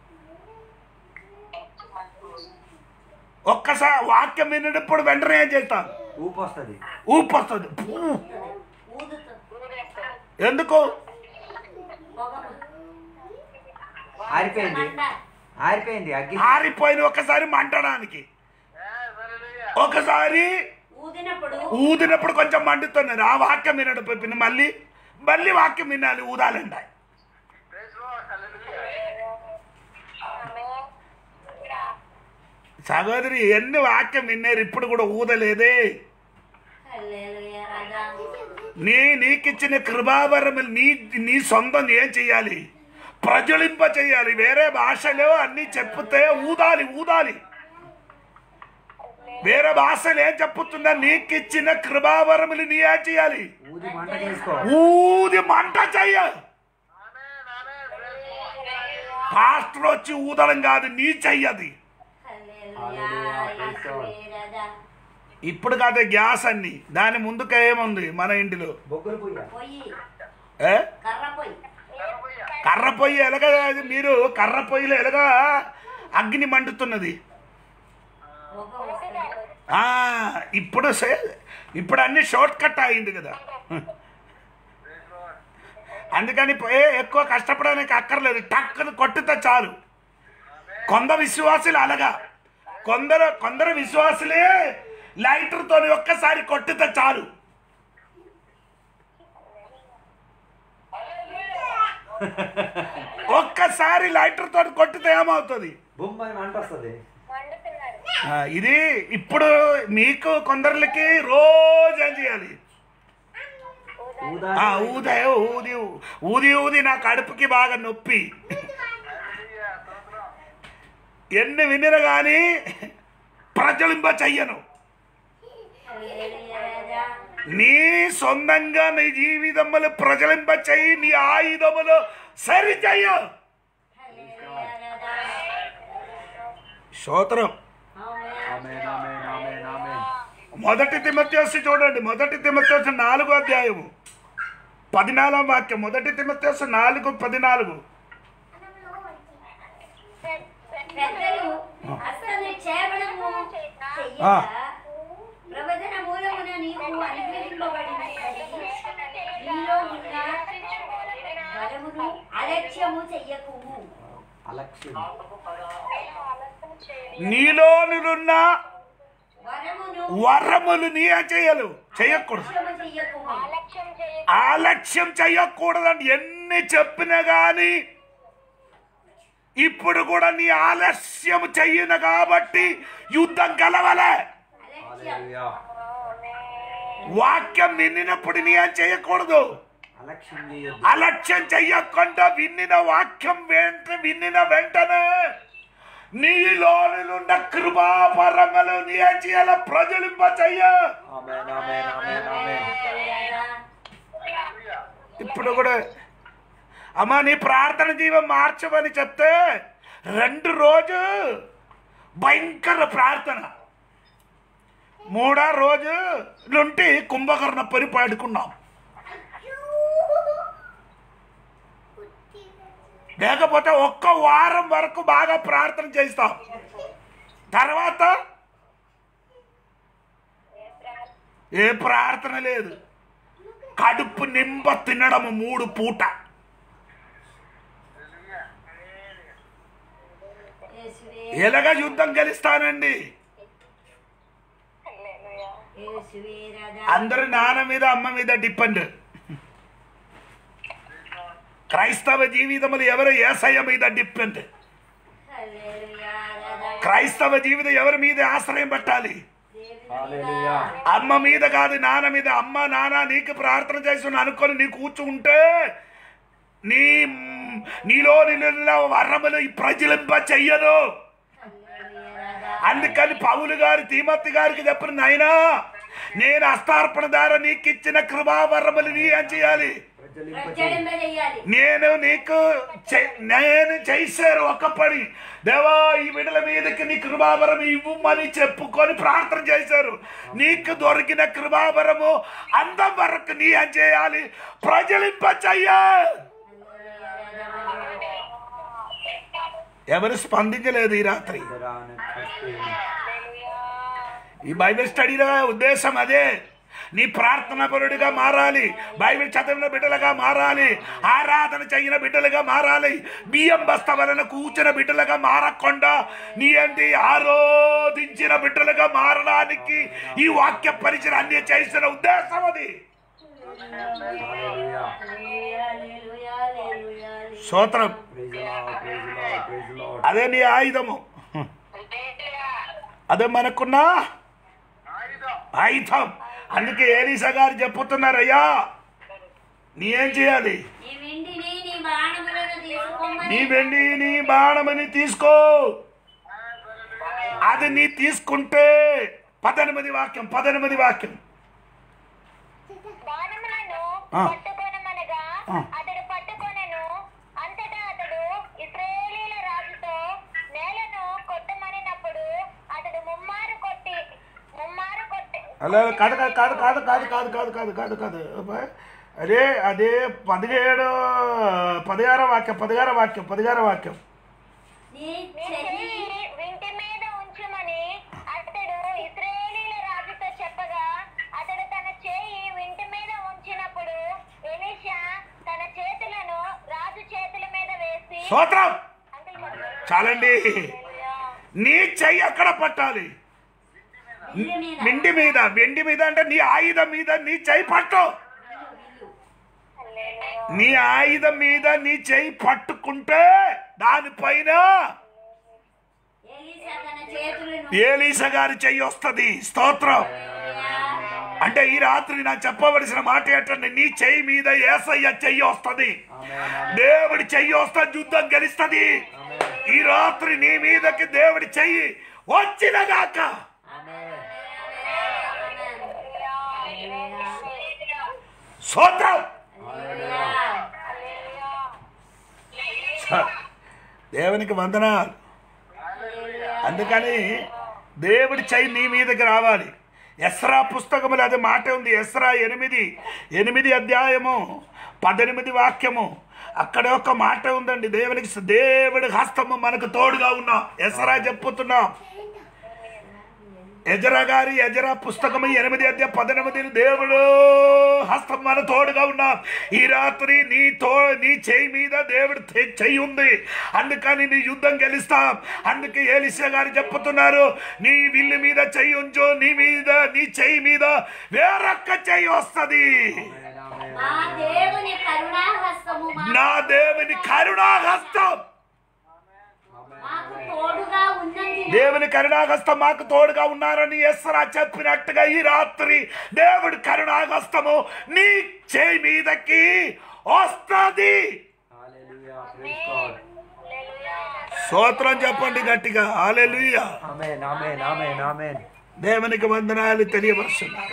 ఒక్కసారి వాక్యం వినినప్పుడు వెంటనే ఏం చేస్తాం ఊపు వస్తుంది ఊపు వస్తుంది ఊదుతుంది ఎందుకు పొగ ఆరిపోయింది మంట ఆరిపోయింది అగ్గి ఆరిపోయిన ఒకసారి మంటడానికి ఒకసారి ఊదినప్పుడు ఊదినప్పుడు కొంచెం మండుతున్నది ఆ వాక్యం వినడం పిన్న మళ్ళీ మళ్ళీ వాక్యం వినాలి ఊదాలండి సహోదరి ఎన్ని వాక్యం విన్నారు ఇప్పుడు కూడా ఊదలేదే హల్లెలూయా రాజా నీ నీకిచ్చిన కృపావరములు నీ నీ సొంతం ఏం చెయ్యాలి ప్రజ్వలింప చెయ్యాలి వేరే భాషలో అన్ని చెప్తే ఊదాలి ఊదాలి వేరే భాషలు ఏం చెప్పుతుందా నీకిచ్చిన కృపావరములు నీ ఏం చేయాలి ఊది మంట చేసుకో ఊది మంట చెయ్య పాస్టర్ వచ్చి ఊదడం కాదు నీ చెయ్యది హల్లెలూయా హల్లెలూయా, యేసువే రాజా ఇప్పుడు కాదే గ్యాస్ అన్ని దాని ముందుకు ఏముంది మన ఇంటిలో బొగ్గులు పుయ్య పొయ్యి ఏ కర్ర పొయ్యి కర్ర పొయ్యి ఎలాగ అది మీరు కర్ర పొయ్యిలో ఎలాగా అగ్ని మండుతున్నది పొగ వస్తుంది ఆ, ఇప్పుడు సే- ఇప్పుడు అన్ని షార్ట్ కట్ అయింది కదా అందుకని ఏ ఎక్కువ కష్టపడడానికి అక్కర్లేదు టక్కును కొట్టితే చాలు కొందరు విశ్వాసులు అలాగా కొందరు కొందరు విశ్వాసులే లైటర్తో ఒక్కసారి కొట్టితే చాలు ఒక్కసారి లైటర్తో కొట్టితే ఏమవుతుంది బొమ్మ అని మంట వస్తుంది మండుతున్నారు ఆ, ఇది ఇప్పుడు మీకు కొందరికి రోజు ఏం చేయాలి ఊదా ఆ, ఊదే ఊది ఊది ఊది నా కడుపుకి బాగా నొప్పి ఎన్ని వినిన కానీ ప్రజలింప చెయ్యను హల్లెలూయా రాజా నీ సొంతంగా నీ జీవితములు ప్రజలింప చెయ్యి నీ ఆయుధములు సరి చెయ్య హల్లెలూయా రాజా స్తోత్రం ఆమేన్ ఆమేన్ ఆమేన్ ఆమేన్ ఆమేన్ మొదటి తిమత్యోసి చూడండి మొదటి తిమత్యోసి నాలుగో అధ్యాయము పదినాలుగు వాక్యం మొదటి తిమత్యోసి నాలుగు పదినాలుగు పెద్దలు హస్తనిక్షేపణము ఆ. చెయ్యగా ప్రవచన మూలమున నీకు అనుగ్రహింపబడినది నీలో ఉన్న బలమును అలక్ష్యము చెయ్యకుము అలక్ష్యం నీలోనున్న వరమును వరములు నీ ఏం చేయలు చేయకూడదు అలక్ష్యము చెయ్యకుము లక్ష్యం చేయ ఆలక్ష్యం చెయ్యకూడదండి ఎన్ని చెప్పినా గాని ఇప్పుడు కూడా నీ ఆలస్యం చెయ్యను కాబట్టి యుద్ధం కలవలే అలక్ష్యం హల్లెలూయా వాక్యం వినినప్పుడు నీ ఏం చేయకూడదు అలక్ష్యం చేయొద్దు అలక్ష్యం చెయ్యకుండా విన్నిన వాక్యం వెంట విన్నిన వెంటనే నీలోనున్న కృపాపరమలు నీ చేయాల ప్రజలింప చెయ్య Amen, amen, amen, amen. ఇప్పుడు కూడా అమ్మా నీ ప్రార్థన జీవం మార్చమని చెప్తే రెండు రోజు భయంకర ప్రార్థన మూడో రోజు నుండి కుంభకర్ణ పని పాడుకున్నాం లేకపోతే ఒక్క వారం వరకు బాగా ప్రార్థన చేస్తాం తర్వాత ఏ ప్రార్థన లేదు కడుపు నింప తినడము మూడు పూట యేసువే ఎలాగ యుద్ధం గెలుస్తానండి యేసువే రాధా అందరు నాన్న మీద అమ్మ మీద డిపెండ్ క్రైస్తవ జీవితములు ఎవరు ఏసయ్య మీద డిపెండ్ హల్లెలూయా రాధా క్రైస్తవ జీవితం ఎవరి మీద ఆశ్రయం పట్టాలి Hallelujah. అమ్మ మీద కాదు నాన్న మీద అమ్మ నాన్న నీకు ప్రార్థన చేస్తున్నా అనుకొని నీ కూర్చుంటే నీ నీలో నిన్న వరములు ఈ ప్రజలింప చెయ్యను హల్లెలూయా రాధా అందుకని పౌలు గారు తీమత్తి గారికి చెప్పిన నాయనా నేను హస్తార్పణ ద్వారా నీకు ఇచ్చిన కృపావరములు నీ ఏం చేయాలి ప్రజలింప చేయాలి నేను నీకు చే- నేను చేశారు ఒక పని దేవా ఈ విడల మీదకి నీ కృపావరం ఇవ్వమని చెప్పుకొని ప్రార్థన చేశారు నీకు దొరికిన కృపావరము అందం వరకు నీ ఏం చేయాలి ప్రజలింప చెయ్య ఎవరు స్పందించలేదు ఈ రాత్రి Amen, amen. ఈ బైబిల్ స్టడీలో ఉద్దేశం అదే నీ ప్రార్థన పరుడిగా మారాలి బైబిల్ చదివిన బిడ్డలుగా మారాలి ఆరాధన చేయన బిడ్డలుగా మారాలి బియ్యం బస్త వలన కూర్చున్న బిడ్డలుగా మారకుండా నీ ఏంటి ఆరోధించిన బిడ్డలుగా మారడానికి ఈ వాక్య పరిచయం అన్ని చేసిన ఉద్దేశం అది Hallelujah. హల్లెలూయా హల్లెలూయా హల్లెలూయా స్తోత్రం Praise the Lord, praise the Lord, praise the Lord. అదే నీ ఆయుధము అదే మనకున్న ఆయుధం అందుకే ఏలీసా గారు చెప్పుతున్నారయ్యా నీ ఏం చేయాలి నీ వెండిని నీ బాణములను తీసుకోమని నీ వెండి నీ బాణమని తీసుకో అది నీ తీసుకుంటే పద్దెనిమిది వాక్యం పద్దెనిమిది వాక్యం బాణములను ఆ. పట్టుకొనమనగా ఆ. అతడు పట్టుకొనెను అంతటా అతడు ఇశ్రాయేలీల రాజుతో నేలను కొట్టమనినప్పుడు అతడు ముమ్మారు కొట్టి ముమ్మారు కొట్టి అలా కాదు కాదు కాదు కాదు కాదు కాదు కాదు కాదు కాదు కాదు అబ్బాయి. అదే అదే పదిహేడు పదిహార వాక్యం పదిహార వాక్యం పదిహార వాక్యం నీ నీ చెయ్యి చెయ్యి వింటి మీద ఉంచుమని అతడు ఇశ్రాయేలీల రాజుతో చెప్పగా అతడు తన చేయి వింటి మీద ఉంచినప్పుడు ఎలీషా తన చేతులను రాజు చేతుల మీద వేసి స్తోత్రం అంకుల్ చెప్పండి. చాలండి హల్లెలూయా. నీ చెయ్యి ఎక్కడ పట్టాలి వెండి మీద వెండి మీద వెండి మీద అంటే నీ ఆయుధం మీద నీ చెయ్యి పట్టు హల్లెలూయా. నీ ఆయుధం మీద నీ చెయ్యి పట్టుకుంటే దానిపైన ఎలీసా తన చేతులను ఏలీస గారి చెయ్యి వస్తుంది స్తోత్రం అంటే ఈ రాత్రి నాకు చెప్పవలసిన మాట ఏంటంటే నీ చెయ్యి మీద ఏసయ్య చెయ్యి వస్తుంది దేవుడి చెయ్యి వస్తే యుద్ధం గెలుస్తుంది ఈ రాత్రి నీ మీదకి దేవుడి చెయ్యి వచ్చినగాక స్తోత్రం దేవునికి వందనాలు అందుకని దేవుడి చెయ్యి నీ మీదకి రావాలి ఎస్రా పుస్తకములు అది మాట ఉంది ఎస్రా ఎనిమిది ఎనిమిది అధ్యాయము పద్దెనిమిది వాక్యము అక్కడ ఒక మాట ఉందండి దేవునికి దేవుడి హస్తము మనకు తోడుగా ఉన్నాం ఎస్రా చెప్పుతున్నాం ఎజరా గారి ఎజరా పుస్తకము ఎనిమిది అధ్యాయ పద్దెనిమిది దేవుడు హస్తం మన తోడుగా ఉన్నాం ఈ రాత్రి నీ తో నీ చేయి మీద దేవుడు తే- చెయ్యి ఉంది అందుకని నీ యుద్ధం గెలుస్తాం అందుకే ఏలిసా గారు చెప్పుతున్నారు నీ విల్లు మీద చెయ్యి ఉంచు నీ మీద నీ చెయ్యి మీద వేరొక్క చెయ్యి వస్తుంది మా దేవుని కరుణాహస్తము మా- నా దేవుని కరుణాహస్తం మాకు తోడుగా ఉన్నందున దేవుని కరుణాగస్తం మాకు తోడుగా ఉన్నారని ఎస్రా చెప్పినట్టుగా ఈ రాత్రి దేవుడి కరుణాగస్తము నీ చేయి మీదకి వస్తుంది Hallelujah, praise God. స్తోత్రం చెప్పండి గట్టిగా hallelujah Amen. Amen. Amen. Amen. దేవునికి వందనాలు తెలియపరుస్తున్నారు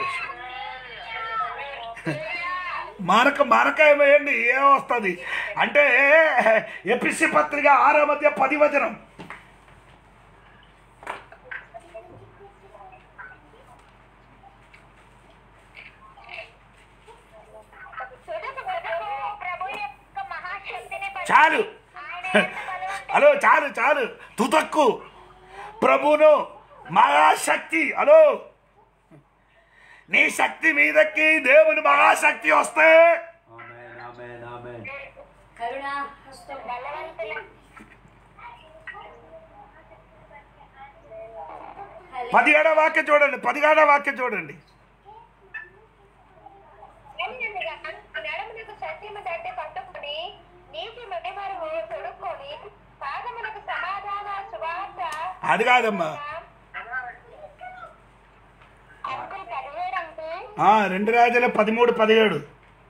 మారక మారక ఏమేయండి ఏమొస్తుంది అంటే ఎపిసి పత్రిక ఆరో మధ్య పది వచనం ప్రభు యొక్క మహాశక్తిని బట్టి చాలు ఆయన ఎంత బలవంతుడు. హలో చాలు చాలు తుతక్కు ప్రభును మహాశక్తి హలో నీ శక్తి మీదకి దేవుని మహాశక్తి వస్తే Amen. Amen. Amen. కరుణ హస్తం బలవంతుల పదిహేడవ వాక్యం చూడండి పదిహేడవ వాక్యం చూడండి నెమ్మదిగా నడమునకు సత్యము తట్టి పట్టుకుని నీతి మడిమరువు తొడుక్కొని పాదమునకు సమాధాన సువార్త అది కాదమ్మా అంకుల్ పదిహేడంటే ఆ, రెండు రాజుల పదిమూడు పదిహేడు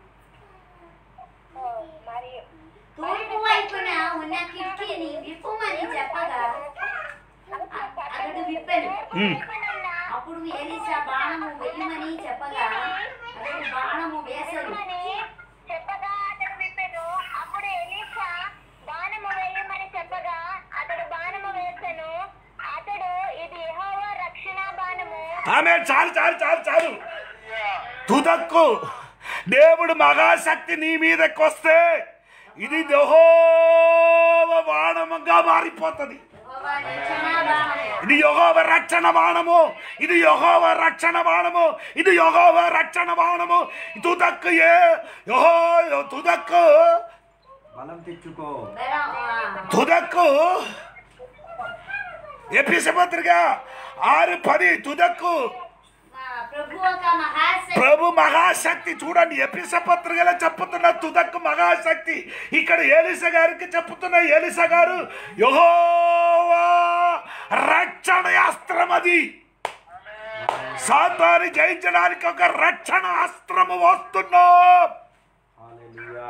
మరియు తూర్పు వైపున ఉన్న కిటికీని విప్పుమని చెప్పగా అతడు విప్పెను ఉమ్. అప్పుడు ఎలిసా బాణము వెయ్యమని చెప్పగా అతడు బాణము వేసెను అని చెప్పగా అతడు విప్పెను అప్పుడు ఎలీషా బాణము వేయమని చెప్పగా అతడు బాణము వేసెను అతడు ఇది యెహోవా రక్షణ బాణము ఆమె చాలు చాలు చాలు చాలు తుదక్కు దేవుడు మహాశక్తి నీ మీదకి వస్తే ఇది దహోవ బాణముగా మారిపోతుంది యెహోవా రక్షణ బాణము ఇది యహోవ రక్షణ బాణము ఇది యహోవ రక్షణ బాణము ఇది యహోవ రక్షణ బాణము తుదక్కు ఏ యహో తుదక్కు బలం తెచ్చుకో బలం, ఆ, తుదక్కు ఎపిసి పత్రిక ఆరు పది తుదక్కు మా ప్రభు ఒక మహాశక్తి ప్రభు మహాశక్తి చూడండి ఎపిస పత్రికలో చెప్పుతున్న తుదక్కు మహాశక్తి ఇక్కడ ఏలిస గారికి చెప్పుతున్న ఏలిస గారు యహోవా రక్షణ అస్త్రం అది సాతాన్ని జయించడానికి ఒక రక్షణ అస్త్రము వస్తున్నాం Hallelujah.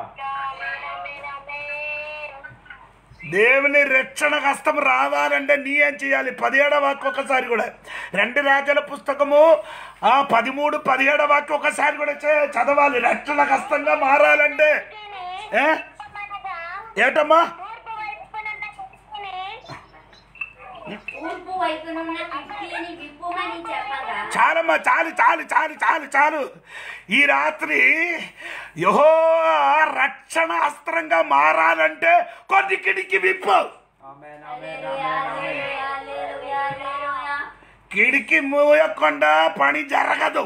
దేవుని రక్షణ హస్తం రావాలంటే నీ ఏం చేయాలి పదిహేడవ వాక్యం ఒకసారి కూడా రెండు రాజుల పుస్తకము ఆ పదిమూడు పదిహేడవ వాక్యం ఒకసారి కూడా చే- చదవాలి రక్షణ హస్తంగా మారాలంటే ఏ ఏటమ్మా తూర్పు వైపునున్న కిటికీని తూర్పు వైపునున్న కిటికీని విప్పుమని చెప్పగా చాలమ్మా చాలు చాలు చాలు చాలు చాలు ఈ రాత్రి యహో రక్షణ అస్త్రంగా మారాలంటే కొన్ని కిడికి విప్పు Amen. Amen. హల్లెలూయా, Amen. Amen. హల్లెలూయా, హల్లెలూయా, హల్లెలూయా. కిడికి మూయకుండా పని జరగదు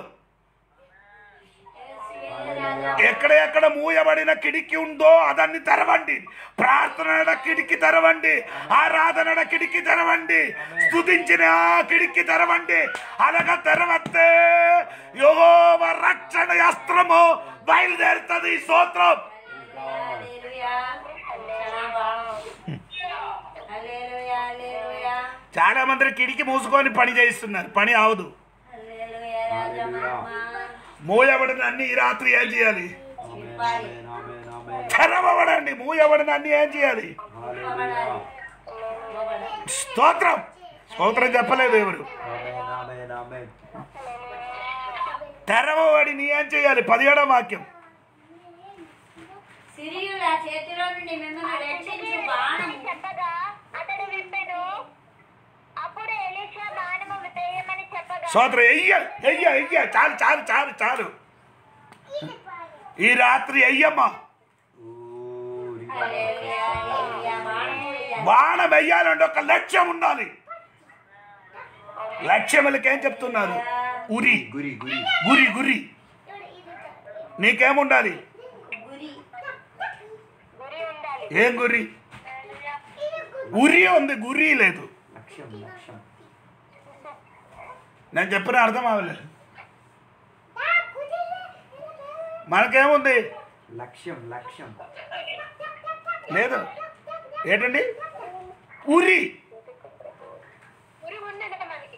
యేసువే రాజా. ఎక్కడ ఎక్కడ మూయబడిన కిటికీ ఉందో అదన్ని తెరవండి ప్రార్థన కిటికీ తెరవండి ఆరాధన కిటికీ తెరవండి స్తుతించిన కిటికీ తెరవండి అలాగ తెరవస్తే యోగోవ రక్షణ అస్త్రము బయలుదేరుతుంది స్తోత్రం హల్లెలూయా, రక్షణ బాణం. హల్లెలూయా, హల్లెలూయా. చాలా మంది కిటికీ మూసుకొని పని చేయిస్తున్నారు పని అవదు హల్లెలూయా, రాజా మహిమ. మూయబడిన అన్ని ఈ రాత్రి ఏం చేయాలి విప్పాలి. Amen. Amen. Amen. తెరవబడండి మూయబడిన అన్ని ఏం చేయాలి Hallelujah. విప్పబడాలి. స్తోత్రం స్తోత్రం చెప్పలేదు ఎవరు Amen. Amen. Amen. తెరవబడి నీ ఏం చేయాలి పదిహేడవ వాక్యం సిరియుల చేతిలో నుండి మిమ్మల్ని రక్షించు బాణము చెప్పగా అతడు విప్పెను అప్పుడు ఎలీషా బాణము వేయమని చెప్పగా స్తోత్రం ఎయ్య ఎయ్య ఎయ్య చాలు చాలు చాలు చాలు ఈ రాత్రి ఎయ్యమ్మా Oh, riba. హల్లెలూయా, హల్లెలూయా. బాణము వేయాలి. బాణం వెయ్యాలంటే ఒక లక్ష్యం ఉండాలి లక్ష్యములకి ఏం చెప్తున్నారు ఉరి Guri, guri. గురి గురి నీకేముండాలి గురి గురి ఉండాలి ఏం గురి ఉరి ఉంది గురి లేదు Laksham, laksham. నేను చెప్పిన అర్థం అవ్వలేదు మనకేముంది లక్ష్యం లక్ష్యం లేదు ఏంటండి ఉరి గురి ఉన్నది మనకి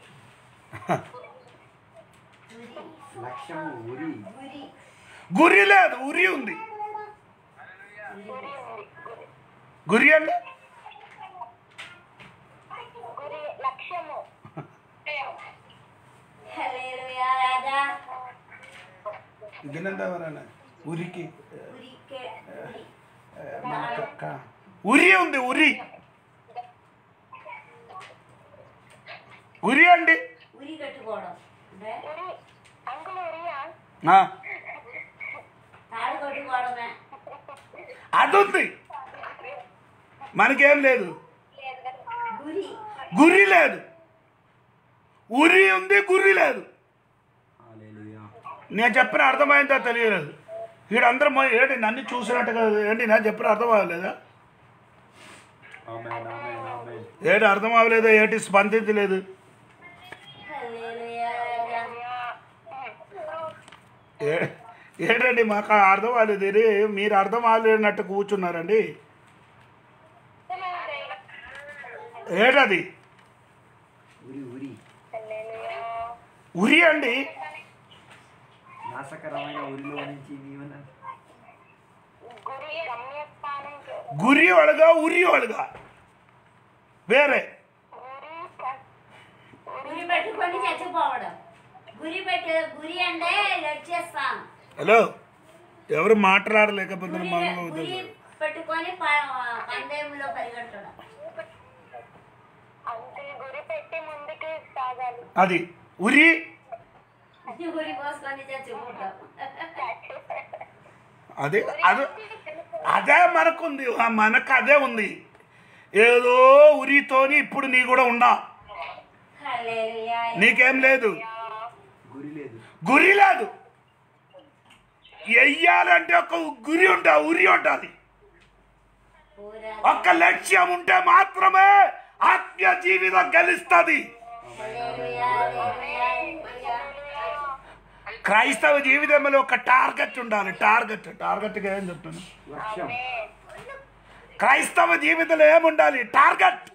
లక్ష్యం ఉరి గురి గురి లేదు ఉరి ఉంది గురి అండి లక్ష్యము హల్లెలూయా రాజా ഇതിനെന്താ പറയുന്നത് ഉരിക്ക് ఉరికే ఉరి. ఏ, మన క- క- ఉరి ఉంది ఉరి ఉరి అండి ఉరి కట్టుకోవడం అంటే ఉరి అంకుల్ ఉరియా ఆ, తాడు కట్టుకోవడమే అది ఉంది మనకేం లేదు గురి గురి లేదు ఉరి ఉంది గురి లేదు Hallelujah. నేను చెప్పిన అర్థమైందో తెలియలేదు వీడందరూ మొ- ఏంటి నన్ను చూసినట్టుగా ఏంటి నేను చెప్పిన అర్థం అవ్వలేదా Amen, amen, amen. ఏంటి అర్థం అవ్వలేదా ఏంటి స్పందించలేదు హల్లెలూయా రాజా ఏ- ఏంటండి మాకు అర్థం అవ్వలేదు ఇది మీరు అర్థం అవ్వలేనట్టు కూర్చున్నారండి ఏంటది ఉరి ఉరి ఉరి అండి నాశకరమైన ఉరిలో నుంచి నీవు గురి గమ్యస్థానం గురి ఒಳగా ఉరి ఒಳగా వేరే గురి క- గురి పెట్టుకొని చచ్చిపోవడం గురి పెట్టే గురి అంటే లక్ష్యస్థానం హలో ఎవరు మాట్లాడలేకపోతే గురి మామూలుగా గురి అవుతుంది పెట్టుకొని ప- పందెంలో పరిగెట్టడం అంకుల్ గురి పెట్టి ముందుకు సాగాలి అది ఉరి గురి పోసుకొని చచ్చిపోవడం అదే అదే అదే మనకుంది ఆ మనకు అదే ఉంది ఏదో ఉరితోని ఇప్పుడు నీ కూడా ఉన్నా హల్లెలూయా నీకేం లేదు గురి లేదు గురి లేదు వెయ్యాలంటే ఒక గురి ఉంటా ఉరి ఉంటుంది పూరా ఒక్క లక్ష్యం ఉంటే మాత్రమే ఆత్మీయ జీవితం గెలుస్తుంది హల్లెలూయా హల్లెలూయా హల్లెలూయా క్రైస్తవ జీవితంలో ఒక టార్గెట్ ఉండాలి టార్గెట్ టార్గెట్గా ఏం చెప్తాను లక్ష్యం క్రైస్తవ జీవితంలో ఏముండాలి టార్గెట్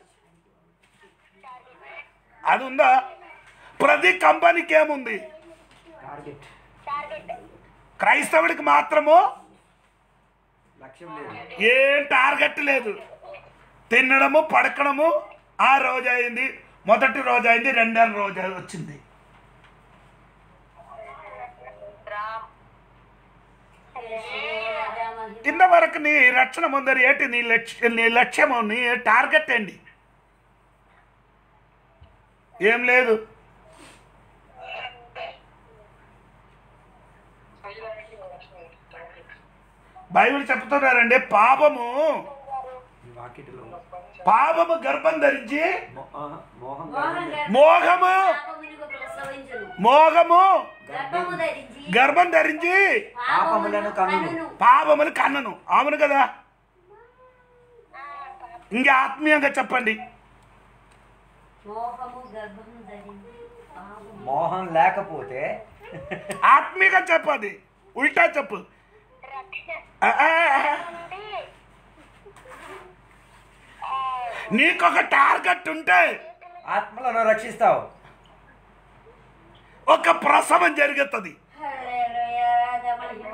అది ఉందా ప్రతి కంపెనీకి ఏముంది టార్గెట్ టార్గెట్ క్రైస్తవుడికి మాత్రము లక్ష్యం లేదు ఏం టార్గెట్ లేదు తినడము పడకడము ఆ రోజు అయింది మొదటి రోజు అయింది రెండో రోజు వచ్చింది హల్లెలూయా రాజా మహిమ ఇంతవరకు నీ రక్షణ ముందర ఏంటి నీ లక్ష్య నీ లక్ష్యము నీ టార్గెట్ ఏంటి ఏం లేదు బైబిల్ చెప్తున్నారండి పాపము ఈ వాకిటిలో పాపము గర్భం ధరించి మో- ఆ, మోహం మోహం గర్భం గర్భ- మోహము పాపమునకు ప్రసవించును మోహము గర్భము ధరించి గర్భం ధరించి పాపములను కనును. పాపములు కన్నను అవును కదా ఇంకా ఆత్మీయంగా చెప్పండి మోహము గర్భము ధరించి పాపము మోహం లేకపోతే ఆత్మీయంగా చెప్పది ఉల్టా చెప్పు రక్షణ ఆ, ఆ, ఆ. నుండి నీకొక టార్గెట్ ఉంటే ఆత్మలను రక్షిస్తావు ఒక ప్రసవం జరుగుతుంది హల్లెలూయా రాజా మహిమ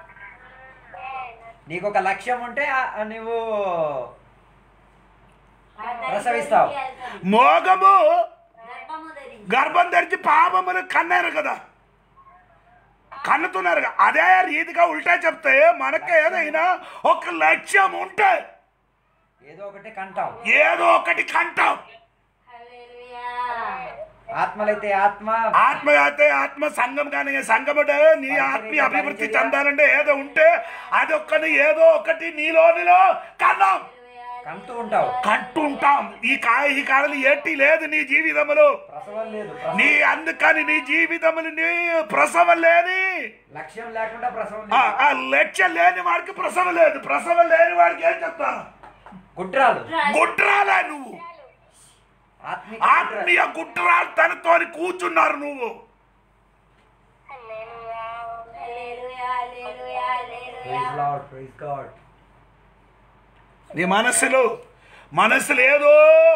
నీకు ఒక లక్ష్యం ఉంటే ఆ- ఆ నువ్వు ఆ ధరించి ప్రసవిస్తావు. వెళ్తాడు. మోగము గర్భము ధరించి గర్భం ధరించి పాపములు కన్నారు కదా కన్నుతున్నారు కదా. అదే రీతిగా ఉల్టా చెప్తే మనకు ఏదైనా ఒక లక్ష్యం ఉంటే ఏదో ఒకటి కంటాం ఏదో ఒకటి కంటాం హల్లెలూయా ఆత్మలైతే ఆత్మ ఆత్మ అయితే ఆత్మ సంఘం కానీ సంఘం అంటే నీ ఆత్మీయ అభివృద్ధి చెందాలంటే ఏదో ఉంటే అది ఒక్కటి ఏదో ఒకటి నీలోనిలో కన్నాం కంటూ ఉంటావు కంటుంటాం ఈ కా ఈ కాలంలో ఏంటి లేదు నీ జీవితములు ప్రసవం లేదు నీ అందుకని నీ జీవితములు నీ ప్రసవం లేని లక్ష్యం లేకుండా ప్రసవం ఆ, లేదు ఆ లక్ష్యం లేని వాడికి ప్రసవం లేదు ప్రసవం లేని వాడికి ఏం చెప్తా గుట్రాలు గుట్రాలే నువ్వు ఆత్మిక ఆత్మీయ గుట్రాలు తనతోని కూర్చున్నారు నువ్వు hallelujah hallelujah hallelujah praise Lord praise God నీ మనసులో మనసులో ఏదో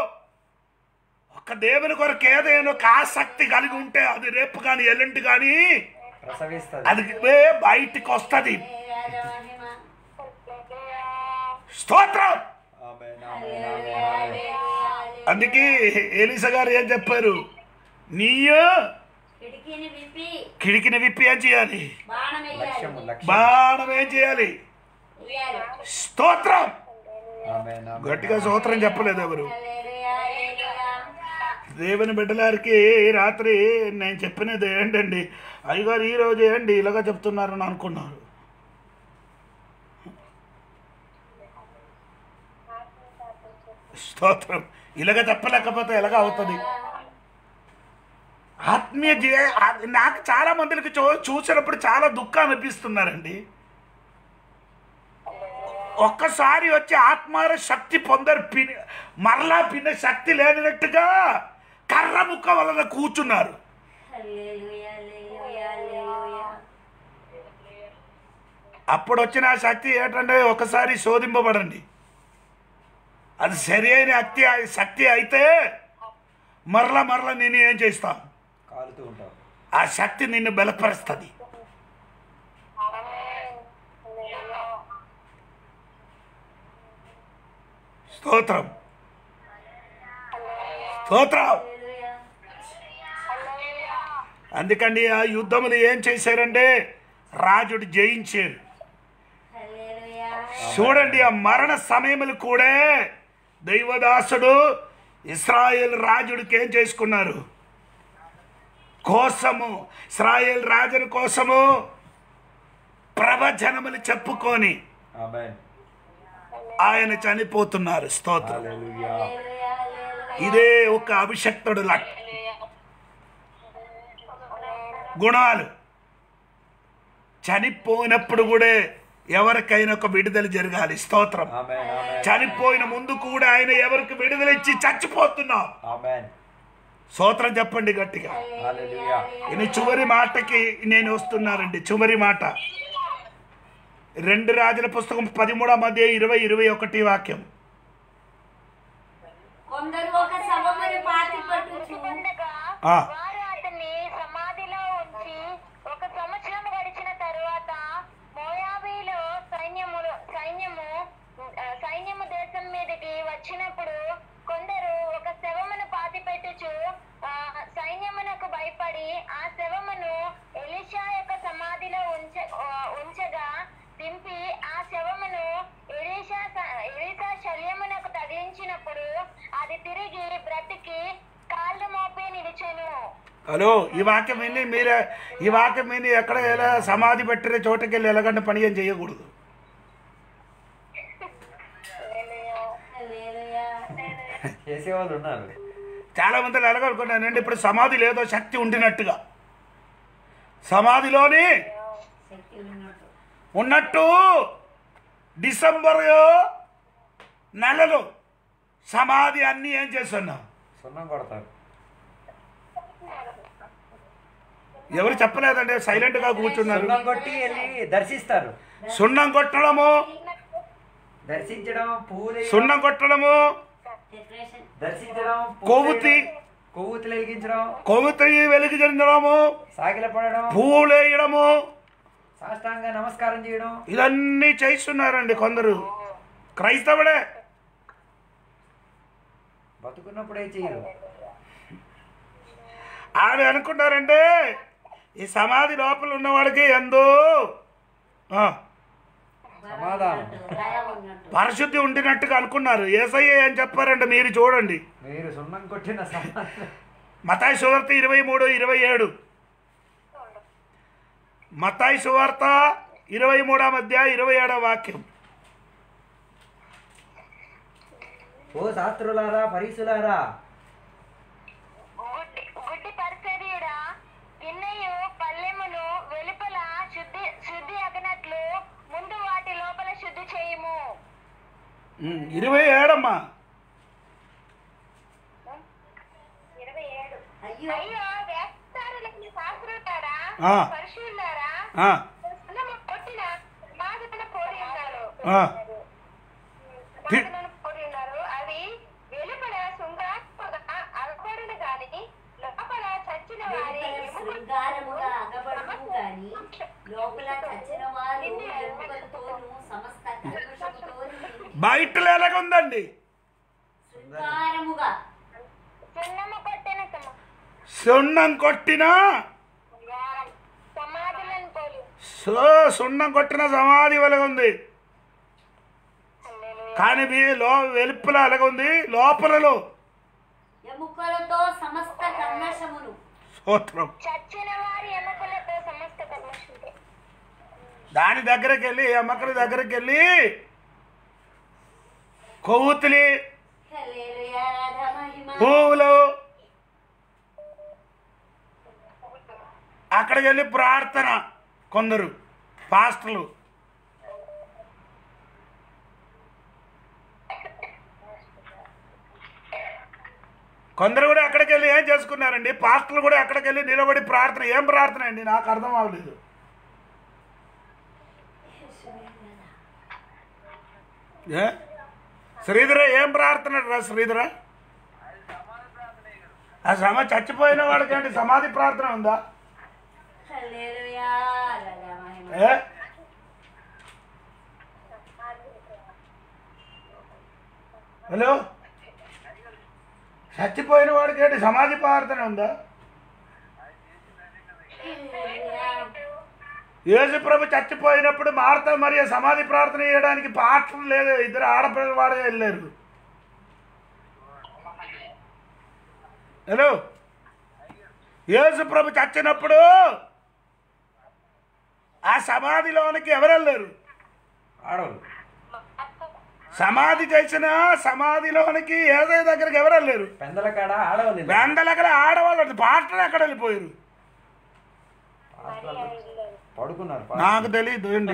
ఒక దేవుని కొరకు ఏదైనా ఒక ఆసక్తి కలిగి ఉంటే అది రేపు కానీ ఎల్లుంటి కానీ ప్రసవిస్తుంది అది బయటికి వస్తుంది రాజా మహిమ స్తోత్రం ఆమేన్, ఆమేన్, హల్లెలూయా ఆమేన్, ఆమేన్. హల్లెలూయా అందుకే ఎలీసా గారు ఏం చెప్పారు నీయో కిటికీని విప్పి కిడికిని విప్పి ఏం చేయాలి బాణం లక్ష్యము వేయాలి లక్ష్యం బాణం ఏం చేయాలి వేయాలి స్తోత్రం ఆమేన్, ఆమేన్. గట్టిగా స్తోత్రం చెప్పలేదు ఎవరు హల్లెలూయా, హల్లెలూయా. దేవుని బిడ్డలారికి రాత్రి నేను చెప్పినది ఏంటండి అయ్యగారు ఈ రోజు ఏంటి ఇలాగ చెప్తున్నారని అనుకున్నారు స్తోత్రం ఇలాగ చెప్పలేకపోతే ఎలాగ అవుతుంది ఆత్మీయ జీ ఆ- నాకు చాలా మందికి చూ చూసినప్పుడు చాలా దుఃఖం అనిపిస్తున్నారండి ఒక్కసారి వచ్చి ఆత్మార శక్తి పొందరు పిని మరలా పిన్న శక్తి లేనట్టుగా కర్ర ముక్క వలన కూర్చున్నారు హల్లెలూయా, హల్లెలూయా, హల్లెలూయా. అప్పుడు వచ్చిన ఆ శక్తి ఏంటంటే ఒకసారి శోధింపబడండి అది సరి అయిన శక్తి శక్తి అయితే మరలా మరలా నేను ఏం చేస్తాను కాలుతూ ఉంటావు ఆ శక్తి నిన్ను బలపరుస్తుంది స్తోత్రం స్తోత్రం హల్లెలూయా. అందుకండి ఆ యుద్ధములు ఏం చేశారంటే రాజుడు జయించారు హల్లెలూయా. చూడండి ఆ మరణ సమయములు కూడా దైవదాసుడు ఇస్రాయేల్ రాజుడికి ఏం చేసుకున్నారు కోసము ఇస్రాయేల్ రాజుని కోసము ప్రవచనములు చెప్పుకొని ఆమేన్ ఆయన చనిపోతున్నారు స్తోత్రం హల్లెలూయా హల్లెలూయా, హల్లెలూయా. ఇదే ఒక అభిషక్తుడు లక్ గుణాలు చనిపోయినప్పుడు కూడా ఎవరికైనా ఒక విడుదల జరగాలి స్తోత్రం ఆమేన్ ఆమేన్ చనిపోయిన ముందు కూడా ఆయన ఎవరికి విడుదల ఇచ్చి చచ్చిపోతున్నాం ఆమేన్ స్తోత్రం చెప్పండి గట్టిగా హల్లెలూయా ఇది చివరి మాటకి నేను వస్తున్నానండి చివరి మాట రెండు రాజుల పుస్తకం పదిమూడవ మధ్య ఇరవై ఇరవై ఒకటి వాక్యం కొందరు ఒక సభముని పాతి పట్టుచు ఉండగా ఆ. వారు అతన్ని సమాధిలో ఉంచి ఒక సంవత్సరం గడిచిన తరువాత మోయాబీలో సైన్యములు సైన్యము ఆ, సైన్యము దేశం మీదకి వచ్చినప్పుడు కొందరు ఒక శవమును పాతిపెట్టుచు ఆ, సైన్యమునకు భయపడి ఆ శవమును ఎలిషా యొక్క సమాధిలో ఉంచ ఆ, ఉంచగా దింపి ఆ శవమును ఎలీషా స- ఎలీషా శల్యమునకు తగిలించినప్పుడు అది తిరిగి బ్రతికి కాళ్ళు మోపి నిలిచెను హలో ఈ వాక్యం విని మీరే ఈ వాక్యం విని ఎక్కడ ఎలా సమాధి పెట్టిన చోటకి వెళ్ళి ఎలాగంటే పని ఏం చేయకూడదు హల్లెలూయా. చేసేవాళ్ళు ఉన్నారు చాలా మంది ఎలాగనుకున్నానండి ఇప్పుడు సమాధి లేదో శక్తి ఉండినట్టుగా సమాధిలోని శక్తి ఉన్నట్టు ఉన్నట్టు డిసెంబర్ నెలలు సమాధి అన్నీ ఏం చేస్తున్నాం సున్నం కొడతారు ఎవరు చెప్పలేదండి సైలెంట్గా కూర్చున్నారు సున్నం కొట్టి వెళ్ళి దర్శిస్తారు సున్నం కొట్టడము దర్శించడం పూలు సున్నం కొట్టడము డెకరేషన్ దర్శించడం పూలు కొవ్వొత్తి. వేయడం, కొవ్వొత్తులు వెలిగించడం కొవ్వొత్తి వెలిగి చెందడము సాగిల పడడం పువ్వులు వేయడము సాష్టాంగ నమస్కారం చేయడం ఇవన్నీ చేస్తున్నారండి కొందరు క్రైస్తవుడే బతుకున్నప్పుడే చేయరు ఆమె అనుకుంటారంటే ఈ సమాధి లోపల ఉన్నవాడికి ఎందో ఆ, సమాధానం భయం ఉన్నట్టు పరిశుద్ధి ఉండినట్టుగా అనుకున్నారు ఏసయ్య ఏం చెప్పారంటే మీరు చూడండి మీరు సున్నం కొట్టిన సమాధానం మతాయి సువార్త ఇరవై మూడు ఇరవై ఏడు మతాయి సువార్త ఇరవై మూడవ మధ్య ఇరవై ఏడవ వాక్యం ఓ శాస్త్రులారా పరీసులారా గుడ్డి గుడ్డి పరిచర్యుడా గిన్నెయు పల్లెమును వెలుపల శుద్ధి శుద్ధి అగనట్లు ముందు వాటి లోపల శుద్ధి చేయుము ఉమ్, ఇరవై ఏడమ్మా ఇరవై ఏడు అయ్యో అయ్యో వేస్తారులకి శాస్త్రులారా ఆ. పరిశులారా ఆ, సున్నము కొట్టిన బాధలను కోరి ఉన్నారు ఆ. బాధలను కోరి ఉన్నారు అవి వెలుపల శృంగాత్మక అల్పడును గాని లోపల చచ్చిన వారి వెలుపల శృంగారముగా అగబడును గాని లోపల చచ్చిన వారు ఎముకలతోనూ సమస్త కల్మషముతోనూ బయటలో ఎలాగుందండి శృంగారముగా సున్నము కొట్టిన సమ- సున్నం కొట్టిన సమాధులను పోలి సో సున్నం కొట్టిన సమాధి వలగ ఉంది కానీ మీ లో వెలుపుల అలాగ ఉంది లోపలలో ఎముకలతో సమస్త కల్మషమును స్తోత్రం చచ్చిన వారి ఎముకలతో సమస్త కల్మషుంటే దాని దగ్గరికి వెళ్ళి అమ్మకల దగ్గరికి వెళ్ళి కొవ్వుతులి హల్లెలూయా రాధా మహిమ పువ్వులు అక్కడికి వెళ్ళి ప్రార్థన కొందరు పాస్టర్లు కొందరు కూడా అక్కడికి వెళ్ళి ఏం చేసుకున్నారండి పాస్టర్లు కూడా అక్కడికి వెళ్ళి నిలబడి ప్రార్థన ఏం ప్రార్థన అండి నాకు అర్థం అవ్వలేదు ఏ శ్రీధర ఏం ప్రార్థన రా శ్రీధర ఆ సమ చచ్చిపోయిన వాడికి ఏంటి సమాధి ప్రార్థన ఉందా హల్లెలూయా రాధా మహిమ ఏ హలో చచ్చిపోయిన వాడికి ఏంటి సమాధి ప్రార్థన ఉందా హల్లెలూయా యేసుప్రభు చచ్చిపోయినప్పుడు మార్త మరియు సమాధి ప్రార్థన చేయడానికి పాటలు లేదు ఇద్దరు ఆడపిల్లలు వాడే వెళ్ళారు హలో యేసుప్రభు చచ్చినప్పుడు ఆ సమాధిలోనికి ఎవరు వెళ్ళారు ఆడవాళ్ళు సమాధి చేసిన సమాధిలోనికి ఏదో దగ్గరికి ఎవరు వెళ్ళారు పెందల కాడ ఆడవాళ్ళు వెళ్ళారు. వెందలక్కడ ఆడవాళ్ళు పాటలు ఎక్కడ వెళ్ళిపోయారు హాస్టల్లో పడుకున్నారు నాకు తెలియదు అండి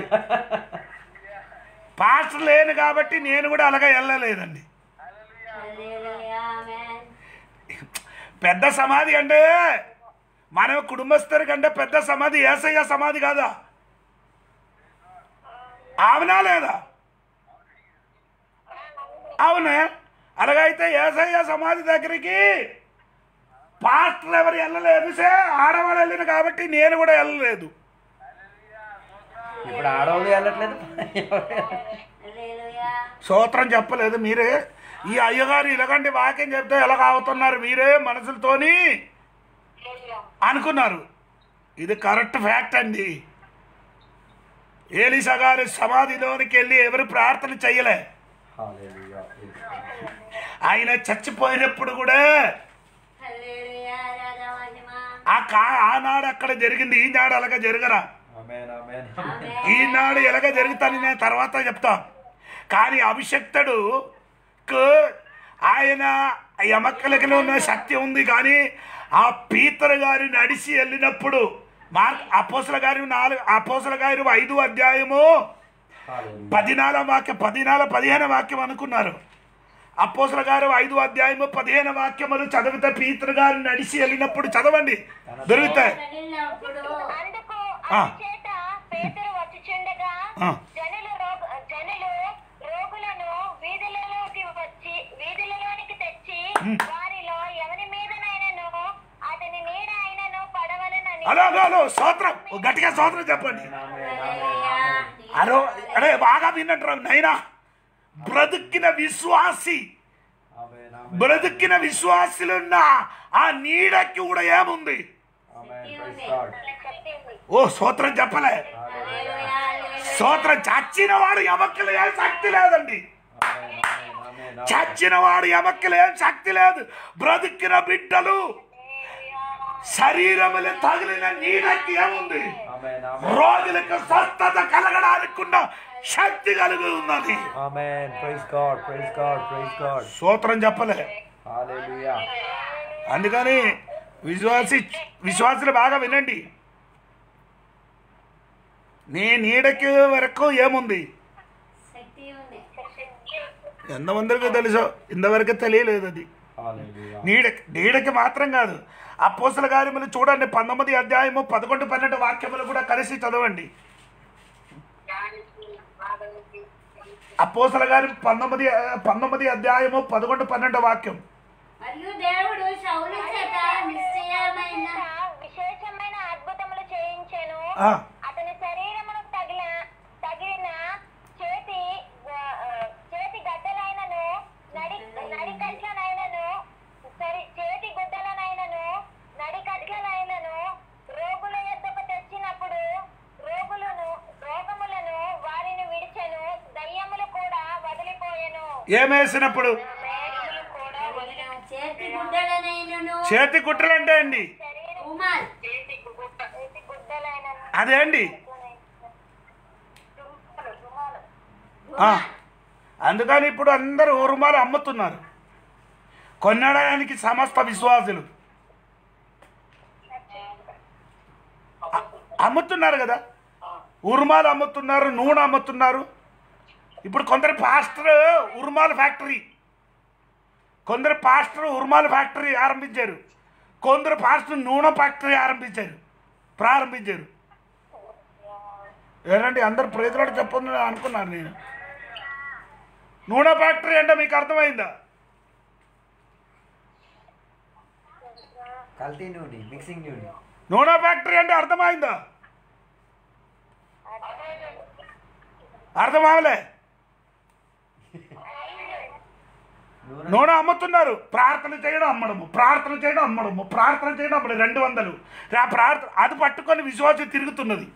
పాస్టర్ లేను కాబట్టి నేను కూడా అలాగే వెళ్ళలేదండి హల్లెలూయా ఆమేన్ పెద్ద సమాధి అంటే మన కుటుంబస్తుడి కంటే పెద్ద సమాధి ఏసయ్య సమాధి కాదా అవునా లేదా అవునే అలాగైతే ఏసయ్య సమాధి దగ్గరికి పాస్టర్ ఎవరు వెళ్ళలేదు సే ఆడవాళ్ళు వెళ్ళిన కాబట్టి నేను కూడా వెళ్ళలేదు ఇప్పుడు ఆడవాళ్ళు వెళ్ళట్లేదు హల్లెలూయా సూత్రం చెప్పలేదు మీరే ఈ అయ్యగారు ఇలాగంటి వాక్యం చెప్తే ఎలా అవుతున్నారు మీరే మనసులతోని అనుకున్నారు ఇది కరెక్ట్ ఫ్యాక్ట్ అండి ఏలిసా గారి సమాధిలోనికి వెళ్ళి ఎవరు ప్రార్థన చేయలే హల్లెలూయా. ఆయన చచ్చిపోయినప్పుడు కూడా హల్లెలూయా రాధా మహిమ ఆ కా ఆనాడు అక్కడ జరిగింది ఈనాడు అలాగ జరగరా ఆమేన్, ఆమేన్. ఆమేన్ ఈనాడు ఎలాగ జరుగుతాను నేను తర్వాత చెప్తా కానీ అభిషక్తుడు ఆయన యమక్కలకి ఉన్న శక్తి ఉంది కానీ ఆ పీతర్ గారి నడిచి వెళ్ళినప్పుడు మార్క్ అపోసల గారి నాలుగు అపోసల గారి ఐదు అధ్యాయము హల్లెలూయా. పదినాల వాక్యం పదినాల పదిహేను వాక్యం అనుకున్నారు అపోసల గారు ఐదు అధ్యాయము పదిహేను వాక్యములు చదివితే పీతర్ గారు నడిచి వెళ్ళినప్పుడు చదవండి దొరుకుతాయి వెళ్ళినప్పుడు అందుకు ఆ. చేత పేతురు వచ్చుచుండగా ఆ. జనులు రోగ జనులు రోగులను వీధులలోకి వచ్చి వీధులలోనికి తెచ్చి వారిలో ఎవరి మీదనైనను అతని నీడ అయినను పడవలనని హలో హలో హలో స్తోత్రం ఓ గట్టిగా స్తోత్రం చెప్పండి ఆమేన్, ఆమేన్, ఆమేన్. అరో అరే బాగా విన్నట్టు నైనా బ్రతుకిన విశ్వాసి ఆమేన్, ఆమేన్. బ్రతుకిన విశ్వాసులున్న ఆ నీడకి కూడా ఏముంది ఆమేన్. Praise God. శక్తి ఉంది. ఓ స్తోత్రం చెప్పలే హల్లెలూయా హల్లెలూయా స్తోత్రం చచ్చిన వాడు ఎమక్కలు ఏం శక్తి లేదండి ఆమేన్, ఆమేన్, ఆమేన్, ఆమేన్. చచ్చిన వాడు ఎమక్కలు ఏం శక్తి లేదు బ్రతుకిన బిడ్డలు శరీరములు తగిలిన నీడకి ఏముంది ఆమేన్, ఆమేన్. రోగులకు స్వస్థత కలగడానికి ఉన్న శక్తి కలిగి ఉన్నది ఆమేన్. Praise God, praise God, praise God. స్తోత్రం చెప్పలే హల్లెలూయా. అందుకని విశ్వాసి విశ్వాసులు బాగా వినండి నీ నీడకి వరకు ఏముంది శక్తి ఉంది ఎంతమందికి తెలుసో ఇంతవరకు తెలియలేదు అది హల్లెలూయా. నీడ నీడకి మాత్రం కాదు అపోసల కార్యములు చూడండి పంతొమ్మిది అధ్యాయము పదకొండు పన్నెండు వాక్యములు కూడా కలిసి చదవండి అపోసల గారి పంతొమ్మిది పంతొమ్మిది అధ్యాయము పదకొండు పన్నెండు వాక్యం మరియు దేవుడు శౌలు చేత నిశ్చయమైన విశేషమైన అద్భుతములు చేయించెను ఆ, అతని శరీరమును తగిన తగిలిన చేతి ఆ, చేతి గడ్డలైనను నడి నడికట్లనైనను సరి చేతి ఏమేసినప్పుడు మేకులు కూడా వదిలి చేతి గుడ్డలనైనను చేతి కుట్రలు అంటే అండి ఉమాల్ చేతి గుడ్డ చేతి గుడ్డలైన అదే అండి దుంపలు దుమాలు ఆ, అందుకని ఇప్పుడు అందరూ ఉరుమాలు అమ్ముతున్నారు కొనడానికి సమస్త విశ్వాసులు అ- అమ్ముతున్నారు కదా ఉరుమాలు అమ్ముతున్నారు నూనె అమ్ముతున్నారు ఇప్పుడు కొందరు పాస్టర్ ఉరుమాల ఫ్యాక్టరీ కొందరు పాస్టర్ ఉరుమాల ఫ్యాక్టరీ ఆరంభించారు కొందరు పాస్టర్ నూనె ఫ్యాక్టరీ ఆరంభించారు ప్రారంభించారు ఏంటంటే అందరు ప్రేతులు చెప్పండి అనుకున్నాను నేను నూనె ఫ్యాక్టరీ అంటే మీకు అర్థమైందా కల్తీ నూనె మిక్సింగ్ నూనె నూనె ఫ్యాక్టరీ అంటే అర్థమైందా అర్థమవలే నూనె నూనె అమ్ముతున్నారు ప్రార్థన చేయడం అమ్మడము ప్రార్థన చేయడం అమ్మడము ప్రార్థన చేయడం అమ్మడం రెండు వందలు ఆ ప్రార్థన అది పట్టుకొని విశ్వాసం తిరుగుతున్నది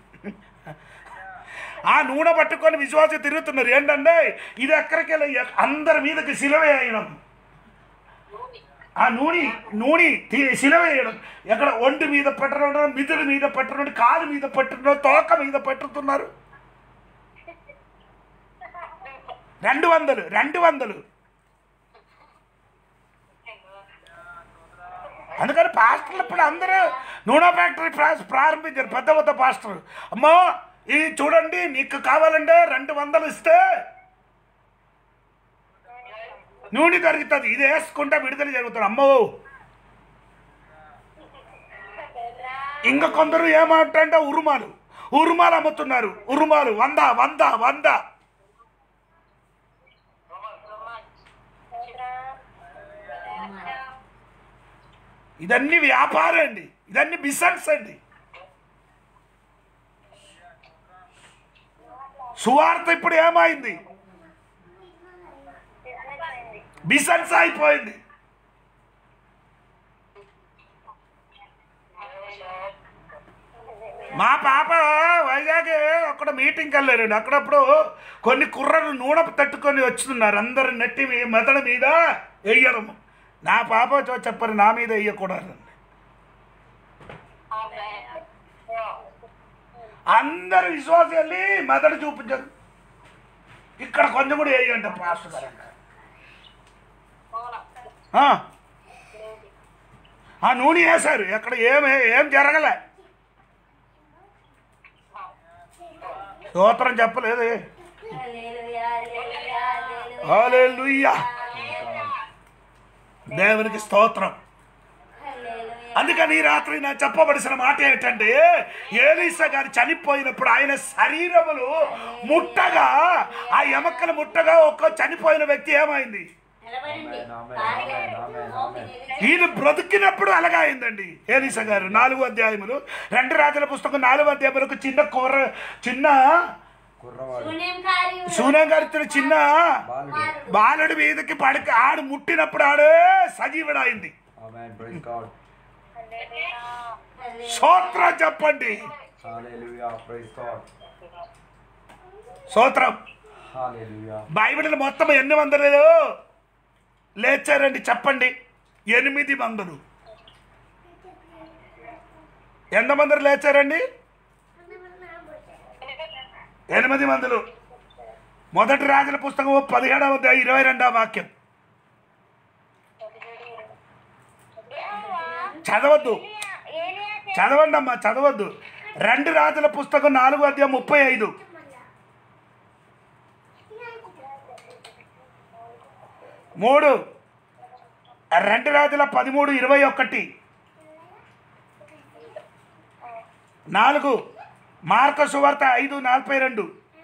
ఆ నూనె పట్టుకొని విశ్వాసం తిరుగుతున్నారు ఏంటంటే ఇది ఎక్కడికి వెళ్ళి అందరి మీదకి సిలువ వేయడం ఆ నూనె నూనె తీ- సిలువ వేయడం ఎక్కడ ఒంటి మీద పెట్టడం మిదుడి మీద పెట్టడం కాలు మీద పెట్టడం తోక మీద పెట్టుతున్నారు రెండు వందలు రెండు వందలు అందుకని పాస్టర్లు ఇప్పుడు అందరూ నూనె ఫ్యాక్టరీ ప్రా- ప్రారంభించారు పెద్ద పెద్ద పాస్టర్ అమ్మో ఇది చూడండి నీకు కావాలంటే రెండు వందలు ఇస్తే నూనె దొరుకుతుంది ఇది వేసుకుంటే విడుదల జరుగుతుంది అమ్మో ఇంకా కొందరు ఏమంటే ఉరుమాలు ఉరుమాలు అమ్ముతున్నారు ఉరుమాలు వంద వంద వంద ఇదన్నీ వ్యాపారం అండి ఇదన్నీ బిజినెస్ అండి సువార్త ఇప్పుడు ఏమైంది బిజినెస్ అయిపోయింది మా పాప వైజాగ్ అక్కడ మీటింగ్కి వెళ్ళారండి అక్కడప్పుడు కొన్ని కుర్రలు నూనె తట్టుకొని వచ్చుతున్నారు అందరు నెట్టి మీ- మెదడు మీద వేయడం నా పాప చో- చెప్పరు నా మీద వేయకూడదు అందరు విశ్వాసం వెళ్ళి మెదడు చూపించారు ఇక్కడ కొంచెం కూడా వేయంట పాస్టర్ గారు అన్నారు. ఆ. ఆ నూనె వేశారు ఎక్కడ ఏమి ఏం జరగలే స్తోత్రం చెప్పలేదు హల్లెలూయా హల్లెలూయా హల్లెలూయా హల్లెలూయా దేవునికి స్తోత్రం హల్లెలూయా అందుకని ఈ రాత్రి నా చెప్పబడిసిన మాట ఏంటంటే ఏలీసా గారు చనిపోయినప్పుడు ఆయన శరీరములు ముట్టగా ఆ ఎమక్కలు ముట్టగా ఒక్క చనిపోయిన వ్యక్తి ఏమైంది నిలబడండి ఆమేన్, కాళ్ళు ఆమేన్, ఆమేన్, మోపి ఆమేన్. నిలిచి ఈయన బ్రతికినప్పుడు అలాగా అయిందండి ఏలీసా గారు నాలుగు అధ్యాయములు రెండు రాజుల పుస్తకం నాలుగు అధ్యాయములకు చిన్న కూర చిన్న కుర్రవాడు శూన్యంకారి సూనా గారు ఇచ్చిన చిన్న బాలుడు బాలుడి మీదకి పడక ఆడు ముట్టినప్పుడు ఆడే సజీవుడు అయింది ఆమేన్ ప్రైజ్ గాడ్ సూత్రం చెప్పండి హల్లెలూయా ప్రైజ్ గాడ్ సూత్రం హల్లెలూయా బైబిల్ మొత్తం ఎన్ని వందలు లేచారండి చెప్పండి ఎనిమిది వందలు ఎంతమంది లేచారండి ఎనిమిది మందులు మొదటి రాజుల పుస్తకం పదిహేడవ అధ్యాయం ఇరవై రెండవ వాక్యం చదవద్దు ఏలియా చదవండి అమ్మా చదవద్దు రెండు రాజుల పుస్తకం నాలుగు అధ్యాయం ముప్పై ఐదు మూడు రెండు రాజుల పదమూడు ఇరవై ఒకటి నాలుగు మార్క సువార్త ఐదు నలభై రెండు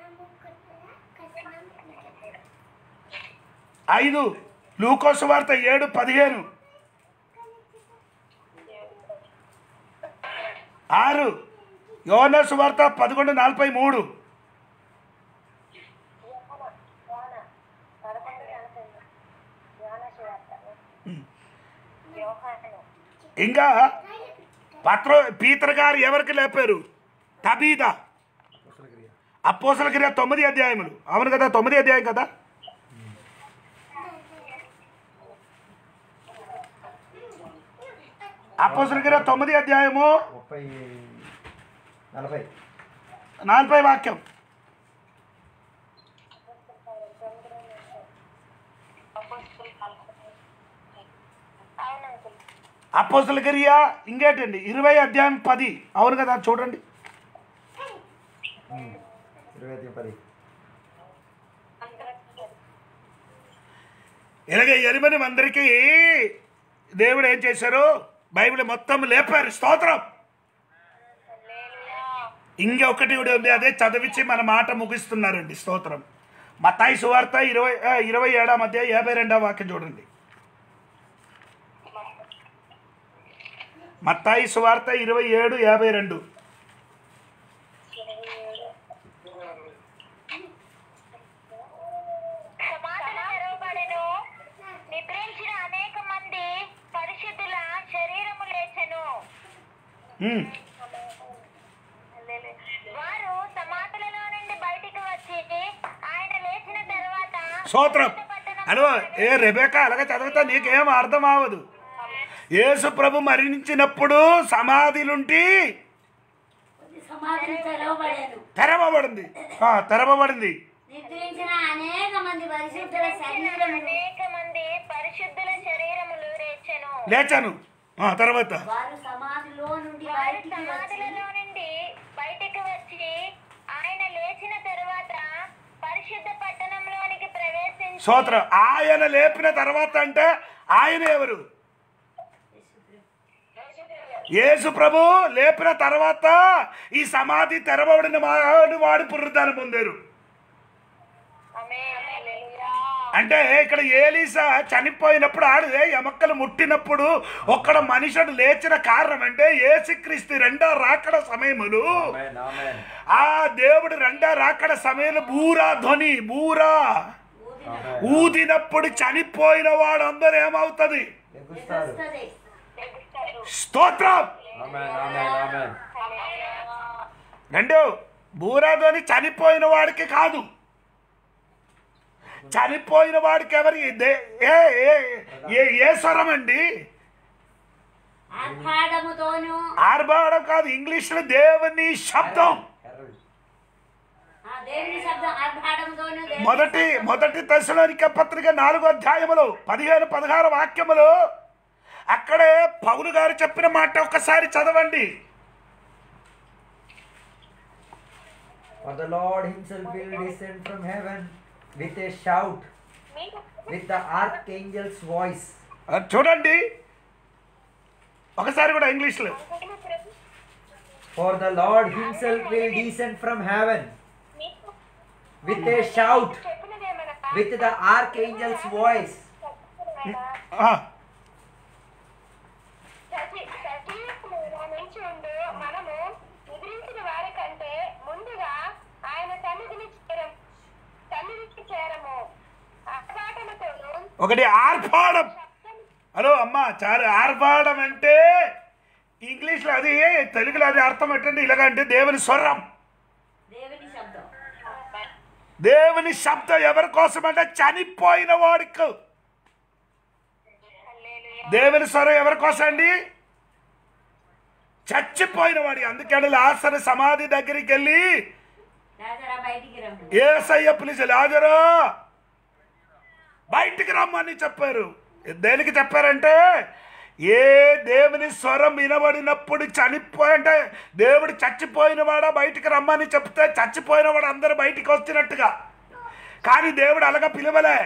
ఐదు లూకో సువార్త ఏడు పదిహేను ఆరు యోన సువార్త పదకొండు నలభై మూడు ఇంకా పత్ర పీతర్ గారు ఎవరికి లేపారు తబీదా అపోసల క్రియ తొమ్మిది అధ్యాయములు అవును కదా తొమ్మిది అధ్యాయం కదా అపోసరిగిర తొమ్మిది అధ్యాయము ముప్పై నలభై నలభై వాక్యం అవును అంకుల్ అపోసల గిరియ ఇంకేటండి ఇరవై అధ్యాయం పది అవును కదా చూడండి ఇరవై ఐదు పది ఇలాగే ఎనిమిది మందిరికి దేవుడు ఏం చేశారు బైబిల్ మొత్తం లేపారు స్తోత్రం ఇంకొకటి కూడా ఉంది అదే చదివించి మన మాట ముగిస్తున్నారండి స్తోత్రం మతాయి సువార్త ఇరవై ఆ, ఇరవై ఏడాం మధ్య యాభై రెండవ వాక్యం చూడండి మత్తాయి సువార్త ఇరవై ఏడు యాభై రెండు సమాధులు తెరవబడెను నిద్రించిన అనేక మంది పరిశుద్ధుల శరీరము లేచెను ఉమ్. వారు సమాధులలో నుండి బయటికి వచ్చి ఆయన లేచిన తర్వాత స్తోత్రం హలో ఏ రెబేకా అలాగే చదివితే నీకేం అర్థం అవ్వదు యేసు ప్రభు మరణించినప్పుడు సమాధిలుంటి సమాధులు తెరవబడాను తెరవబడింది ఆ, తెరవబడింది నిద్రించిన అనేక మంది పరిశుద్ధుల శరీరములు అనేక మంది పరిశుద్ధుల శరీరములు లేచెను లేచాను ఆ, తర్వాత వారు సమాధిలో నుండి వారు బయటికి వచ్చి సమాధులలో నుండి బయటికి వచ్చి ఆయన లేచిన తర్వాత పరిశుద్ధ పట్టణంలోనికి ప్రవేశించి స్తోత్రం ఆయన లేపిన తర్వాత అంటే ఆయన ఎవరు యేసు ప్రభు లేపిన తర్వాత ఈ సమాధి తెరవబడిన వాడు వాడు పునరుద్ధానం పొందారు ఆమేన్. హల్లెలూయా. అంటే ఇక్కడ ఏలీసా చనిపోయినప్పుడు ఆడు ఎమక్కలు ముట్టినప్పుడు ఒక్కడ మనుషుడు లేచిన కారణం అంటే ఏసుక్రీస్తు రెండో రాకడ సమయములు ఆమేన్ ఆమేన్ ఆ దేవుడు రెండో రాకడ సమయంలో బూరా ధ్వని బూరా ఆమేన్ ఊదినప్పుడు చనిపోయిన వాడు అందరూ ఏమవుతుంది లెగుస్తారు వస్తది. స్తోత్రం ఆమేన్ ఆమేన్ ఆమేన్ రెండు బూరాధ్వని చనిపోయిన వాడికి కాదు చనిపోయిన వాడికి ఎవరి దే- ఏ ఏ- ఏ- ఏ స్వరం అండి ఆర్భాటముతోను ఆర్భాడం కాదు ఇంగ్లీష్ లో దేవుని శబ్దం Herald. ఆ దేవుని శబ్దం ఆర్భాటముతోను దేవుని మొదటి మొదటి దశలోనిక పత్రిక నాలుగో అధ్యాయములు పదిహేను పదహారు వాక్యములు అక్కడే పౌలు గారు చెప్పిన మాట ఒక్కసారి చదవండి For the Lord himself will descend from heaven with a shout, మీకు with the archangel's voice. ఆ, చూడండి ఒకసారి కూడా ఇంగ్లీష్ లో For the Lord himself will descend from heaven మీకు with a shout, చెప్పినదేమనగా with the archangel's voice. ఆ, సజీ- సజీవులుగా నిలిచి ఉండు మనము నిద్రించిన వారి కంటే ముందుగా ఆయన సన్నిధిని చేరం సన్నిధికి చేరము అపాటముతోను ఒకటి ఆర్భాడం హలో అమ్మా చాలా ఆర్భాడం అంటే ఇంగ్లీష్లో అది తెలుగులో అది అర్థం ఏంటంటే ఇలాగంటే దేవుని స్వరం దేవుని శబ్దం దేవుని శబ్దం ఎవరి కోసం అంటే చనిపోయిన వాడికి దేవుని స్వరం ఎవరి కోసం అండి చచ్చిపోయిన వాడి అందుకని లాసరు సమాధి దగ్గరికి వెళ్ళి రాజరా బయటికి రమ్ము ఏసయ్య పిలిచి లాజరు బయటికి రమ్మని చెప్పారు దేనికి చెప్పారంటే ఏ దేవుని స్వరం వినబడినప్పుడు చనిపోయి అంటే దేవుడు చచ్చిపోయిన వాడా బయటికి రమ్మని చెప్తే చచ్చిపోయిన వాడు అందరూ బయటికి వచ్చినట్టుగా కానీ దేవుడు అలాగ పిలవలే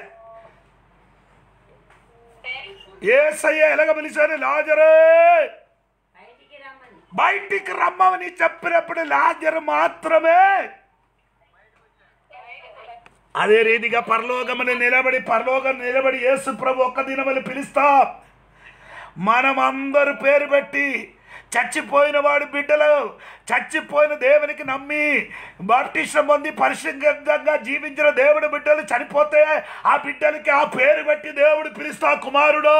ఏసయ్య ఎలాగ పిలిచారు లాజరు బయటికి రమ్మని బయటికి రమ్మని చెప్పినప్పుడు లాజరు మాత్రమే అదే రీతిగా పరలోకముని నిలబడి పరలోకం నిలబడి యేసు ప్రభు ఒక్క దినమని పిలుస్తా మనం అందరు పేరు పెట్టి చచ్చిపోయిన వాడి బిడ్డలు చచ్చిపోయిన దేవునికి నమ్మి బాప్టిష్టం పొంది పరిశుద్ధంగా జీవించిన దేవుడి బిడ్డలు చనిపోతే ఆ బిడ్డలకి ఆ పేరు పెట్టి దేవుడు పిలుస్తా కుమారుడు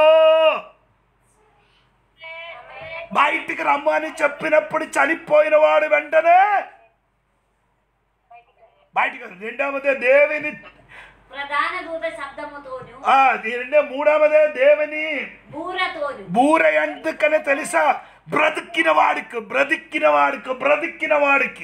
బయటికి రమ్మని చెప్పినప్పుడు చనిపోయిన వాడు వెంటనే బయటికి రా. రెండవది దేవుని ప్రధాన దూత శబ్దముతోను ఆ దీనినే మూడవదే దేవుని బూరతోను బూర ఎందుకనే తెలుసా బ్రతికిన వాడికి బ్రతికిన వాడికి బ్రతికిన వాడికి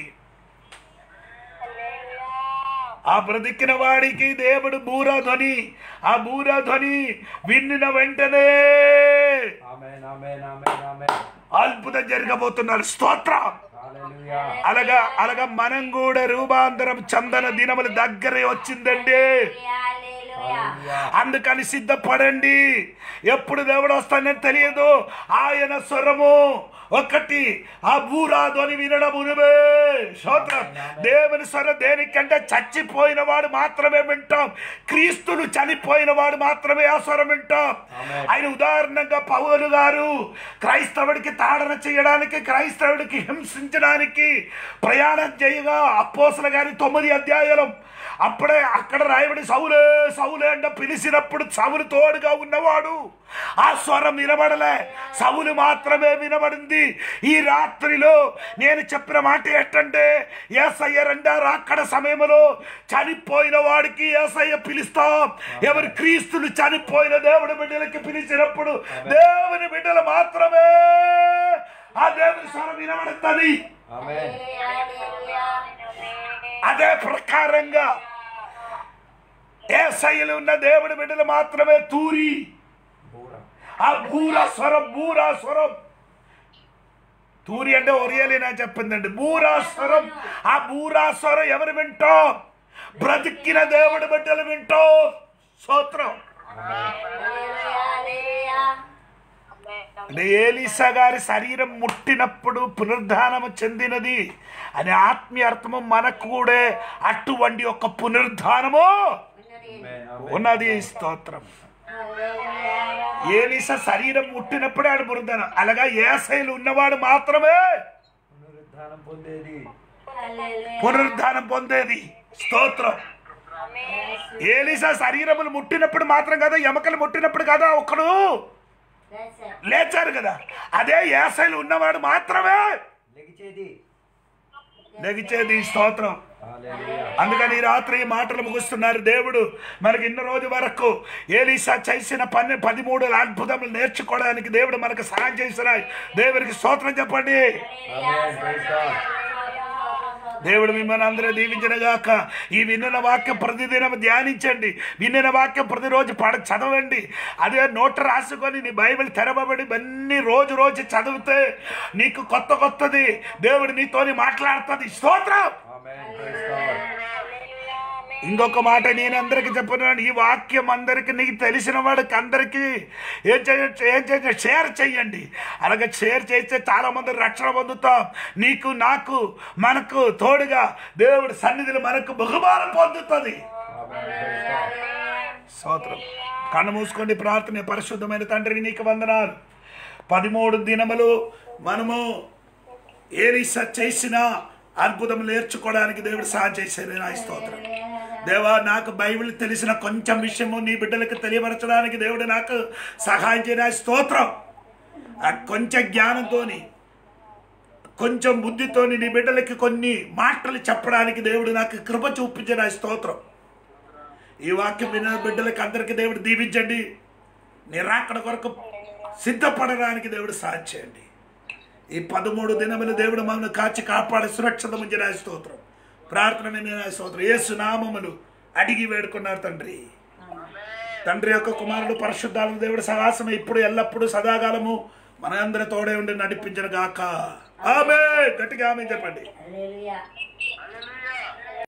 ఆ బ్రతికిన వాడికి దేవుడు బూర ధ్వని ఆ బూర ధ్వని విన్నిన వెంటనే Amen, amen, amen, amen. అద్భుతం జరగబోతున్నారు స్తోత్రం Hallelujah. అలాగా అలాగా మనం కూడా రూపాంతరం చందన దినములు దగ్గరే వచ్చిందండి హల్లెలూయా అందుకని సిద్ధపడండి ఎప్పుడు దేవుడు వస్తానని తెలియదు ఆయన స్వరము ఒకటి ఆ బూరా ధ్వని వినడం ఉనివే స్తోత్రం దేవుని స్వరం దేనికంటే చచ్చిపోయిన వాడు మాత్రమే వింటాం క్రీస్తులు చనిపోయిన వాడు మాత్రమే ఆ స్వరం వింటాం Amen. ఆయన ఉదాహరణంగా పౌలు గారు క్రైస్తవుడికి తాడన చేయడానికి క్రైస్తవుడికి హింసించడానికి ప్రయాణం చేయగా అప్పోసల గారి తొమ్మిది అధ్యాయాలు అప్పుడే అక్కడ రాయబడి సౌలే సౌలే అంటే పిలిచినప్పుడు సౌలు తోడుగా ఉన్నవాడు ఆ స్వరం వినబడలే సౌలు మాత్రమే వినబడింది ఈ రాత్రిలో నేను చెప్పిన మాట ఏంటంటే ఏసయ్య రెండారు అక్కడ సమయంలో చనిపోయిన వాడికి ఏసయ్య పిలుస్తాం ఎవరు క్రీస్తులు చనిపోయిన దేవుడి బిడ్డలకి పిలిచినప్పుడు దేవుని బిడ్డలు మాత్రమే ఆ దేవుని స్వరం వినబడుతుంది Amen. అదే ప్రకారంగా ఏ శైలి ఉన్న దేవుడి బిడ్డలు మాత్రమే తూరి Bura. ఆ బూరా స్వరం బూరా స్వరం తూరి అంటే ఒరియలి నా చెప్పిందండి బూరా స్వరం ఆ బూరా స్వరం ఎవరు వింటాం బ్రతికిన దేవుడి బిడ్డలు వింటాం స్తోత్రం అంటే ఏలీసా గారి శరీరం ముట్టినప్పుడు పునరుద్ధానము చెందినది అనే ఆత్మీయ అర్థము మనకు కూడా అటువంటి ఒక పునరుద్ధానము Amen, amen. ఉన్నది స్తోత్రం ఏలీసా శరీరం ముట్టినప్పుడే ఆడు పునరుద్ధానం అలాగా ఏసైలు ఉన్నవాడు మాత్రమే పునరుద్ధానం పొందేది పునరుద్ధానం పొందేది స్తోత్రం ఏలీసా శరీరములు ముట్టినప్పుడు మాత్రం కదా ఎమకలు ముట్టినప్పుడు కదా ఒకడు లేచారు కదా అదే ఏసైలు ఉన్నవాడు మాత్రమే లెగిచేది లెగిచేది స్తోత్రం Hallelujah. అందుకని ఈ రాత్రి ఈ మాటలు ముగుస్తున్నారు దేవుడు మనకి ఇన్న రోజు వరకు ఏలీసా చేసిన పని పదిమూడు అద్భుతములు నేర్చుకోవడానికి దేవుడు మనకు సహాయం చేస్తున్నాయి దేవునికి స్తోత్రం చెప్పండి Amen. Praise God. దేవుడు మిమ్మల్ని అందరూ దీవించిన గాక ఈ విన్న వాక్యం ప్రతిదినం ధ్యానించండి విన్న వాక్యం ప్రతిరోజు పడ చదవండి అదే నోట రాసుకొని నీ బైబిల్ తెరవబడి అన్ని రోజు రోజు చదివితే నీకు కొత్త కొత్తది దేవుడు నీతోని మాట్లాడుతుంది స్తోత్రం Amen. Praise God. ఇంకొక మాట నేను అందరికి చెప్తున్నాను ఈ వాక్యం అందరికి నీకు తెలిసిన వాడికి అందరికి ఏం చేయొచ్చు ఏం చేయొచ్చు షేర్ చెయ్యండి అలాగే షేర్ చేస్తే చాలా మంది రక్షణ పొందుతాం నీకు నాకు మనకు తోడుగా దేవుడి సన్నిధిలో మనకు బహుమానం పొందుతుంది Amen. Praise God. స్తోత్రం కన్ను మూసుకోండి ప్రార్థన పరిశుద్ధమైన తండ్రి నీకు వందనాలు పదిమూడు దినములు మనము ఏ రీసెర్చ్ చేసినా అద్భుతం నేర్చుకోవడానికి దేవుడు సహాయం చేసేది నా స్తోత్రం దేవా నాకు బైబిల్ తెలిసిన కొంచెం విషయము నీ బిడ్డలకు తెలియపరచడానికి దేవుడు నాకు సహాయం చేయన స్తోత్రం ఆ కొంచెం జ్ఞానంతోని కొంచెం బుద్ధితోని నీ బిడ్డలకి కొన్ని మాటలు చెప్పడానికి దేవుడు నాకు కృప చూపించిన స్తోత్రం ఈ వాక్యం విన్న బిడ్డలకి అందరికి దేవుడు దీవించండి నిరాకడ కొరకు సిద్ధపడడానికి దేవుడు సాయం చేయండి ఈ పదమూడు దినములు దేవుడు మమ్మల్ని కాచి కాపాడి సురక్షిత ముంచిన స్తోత్రం ప్రార్థన విన్న స్తోత్రం యేసు నామములు అడిగి వేడుకున్నారు తండ్రి తండ్రి యొక్క కుమారుడు పరిశుద్ధాలను దేవుడు సహాసం ఇప్పుడు ఎల్లప్పుడూ సదాకాలము మనందరి తోడే ఉండి నడిపించిన గాక ఆమె గట్టిగా ఆమె చెప్పండి హల్లెలూయా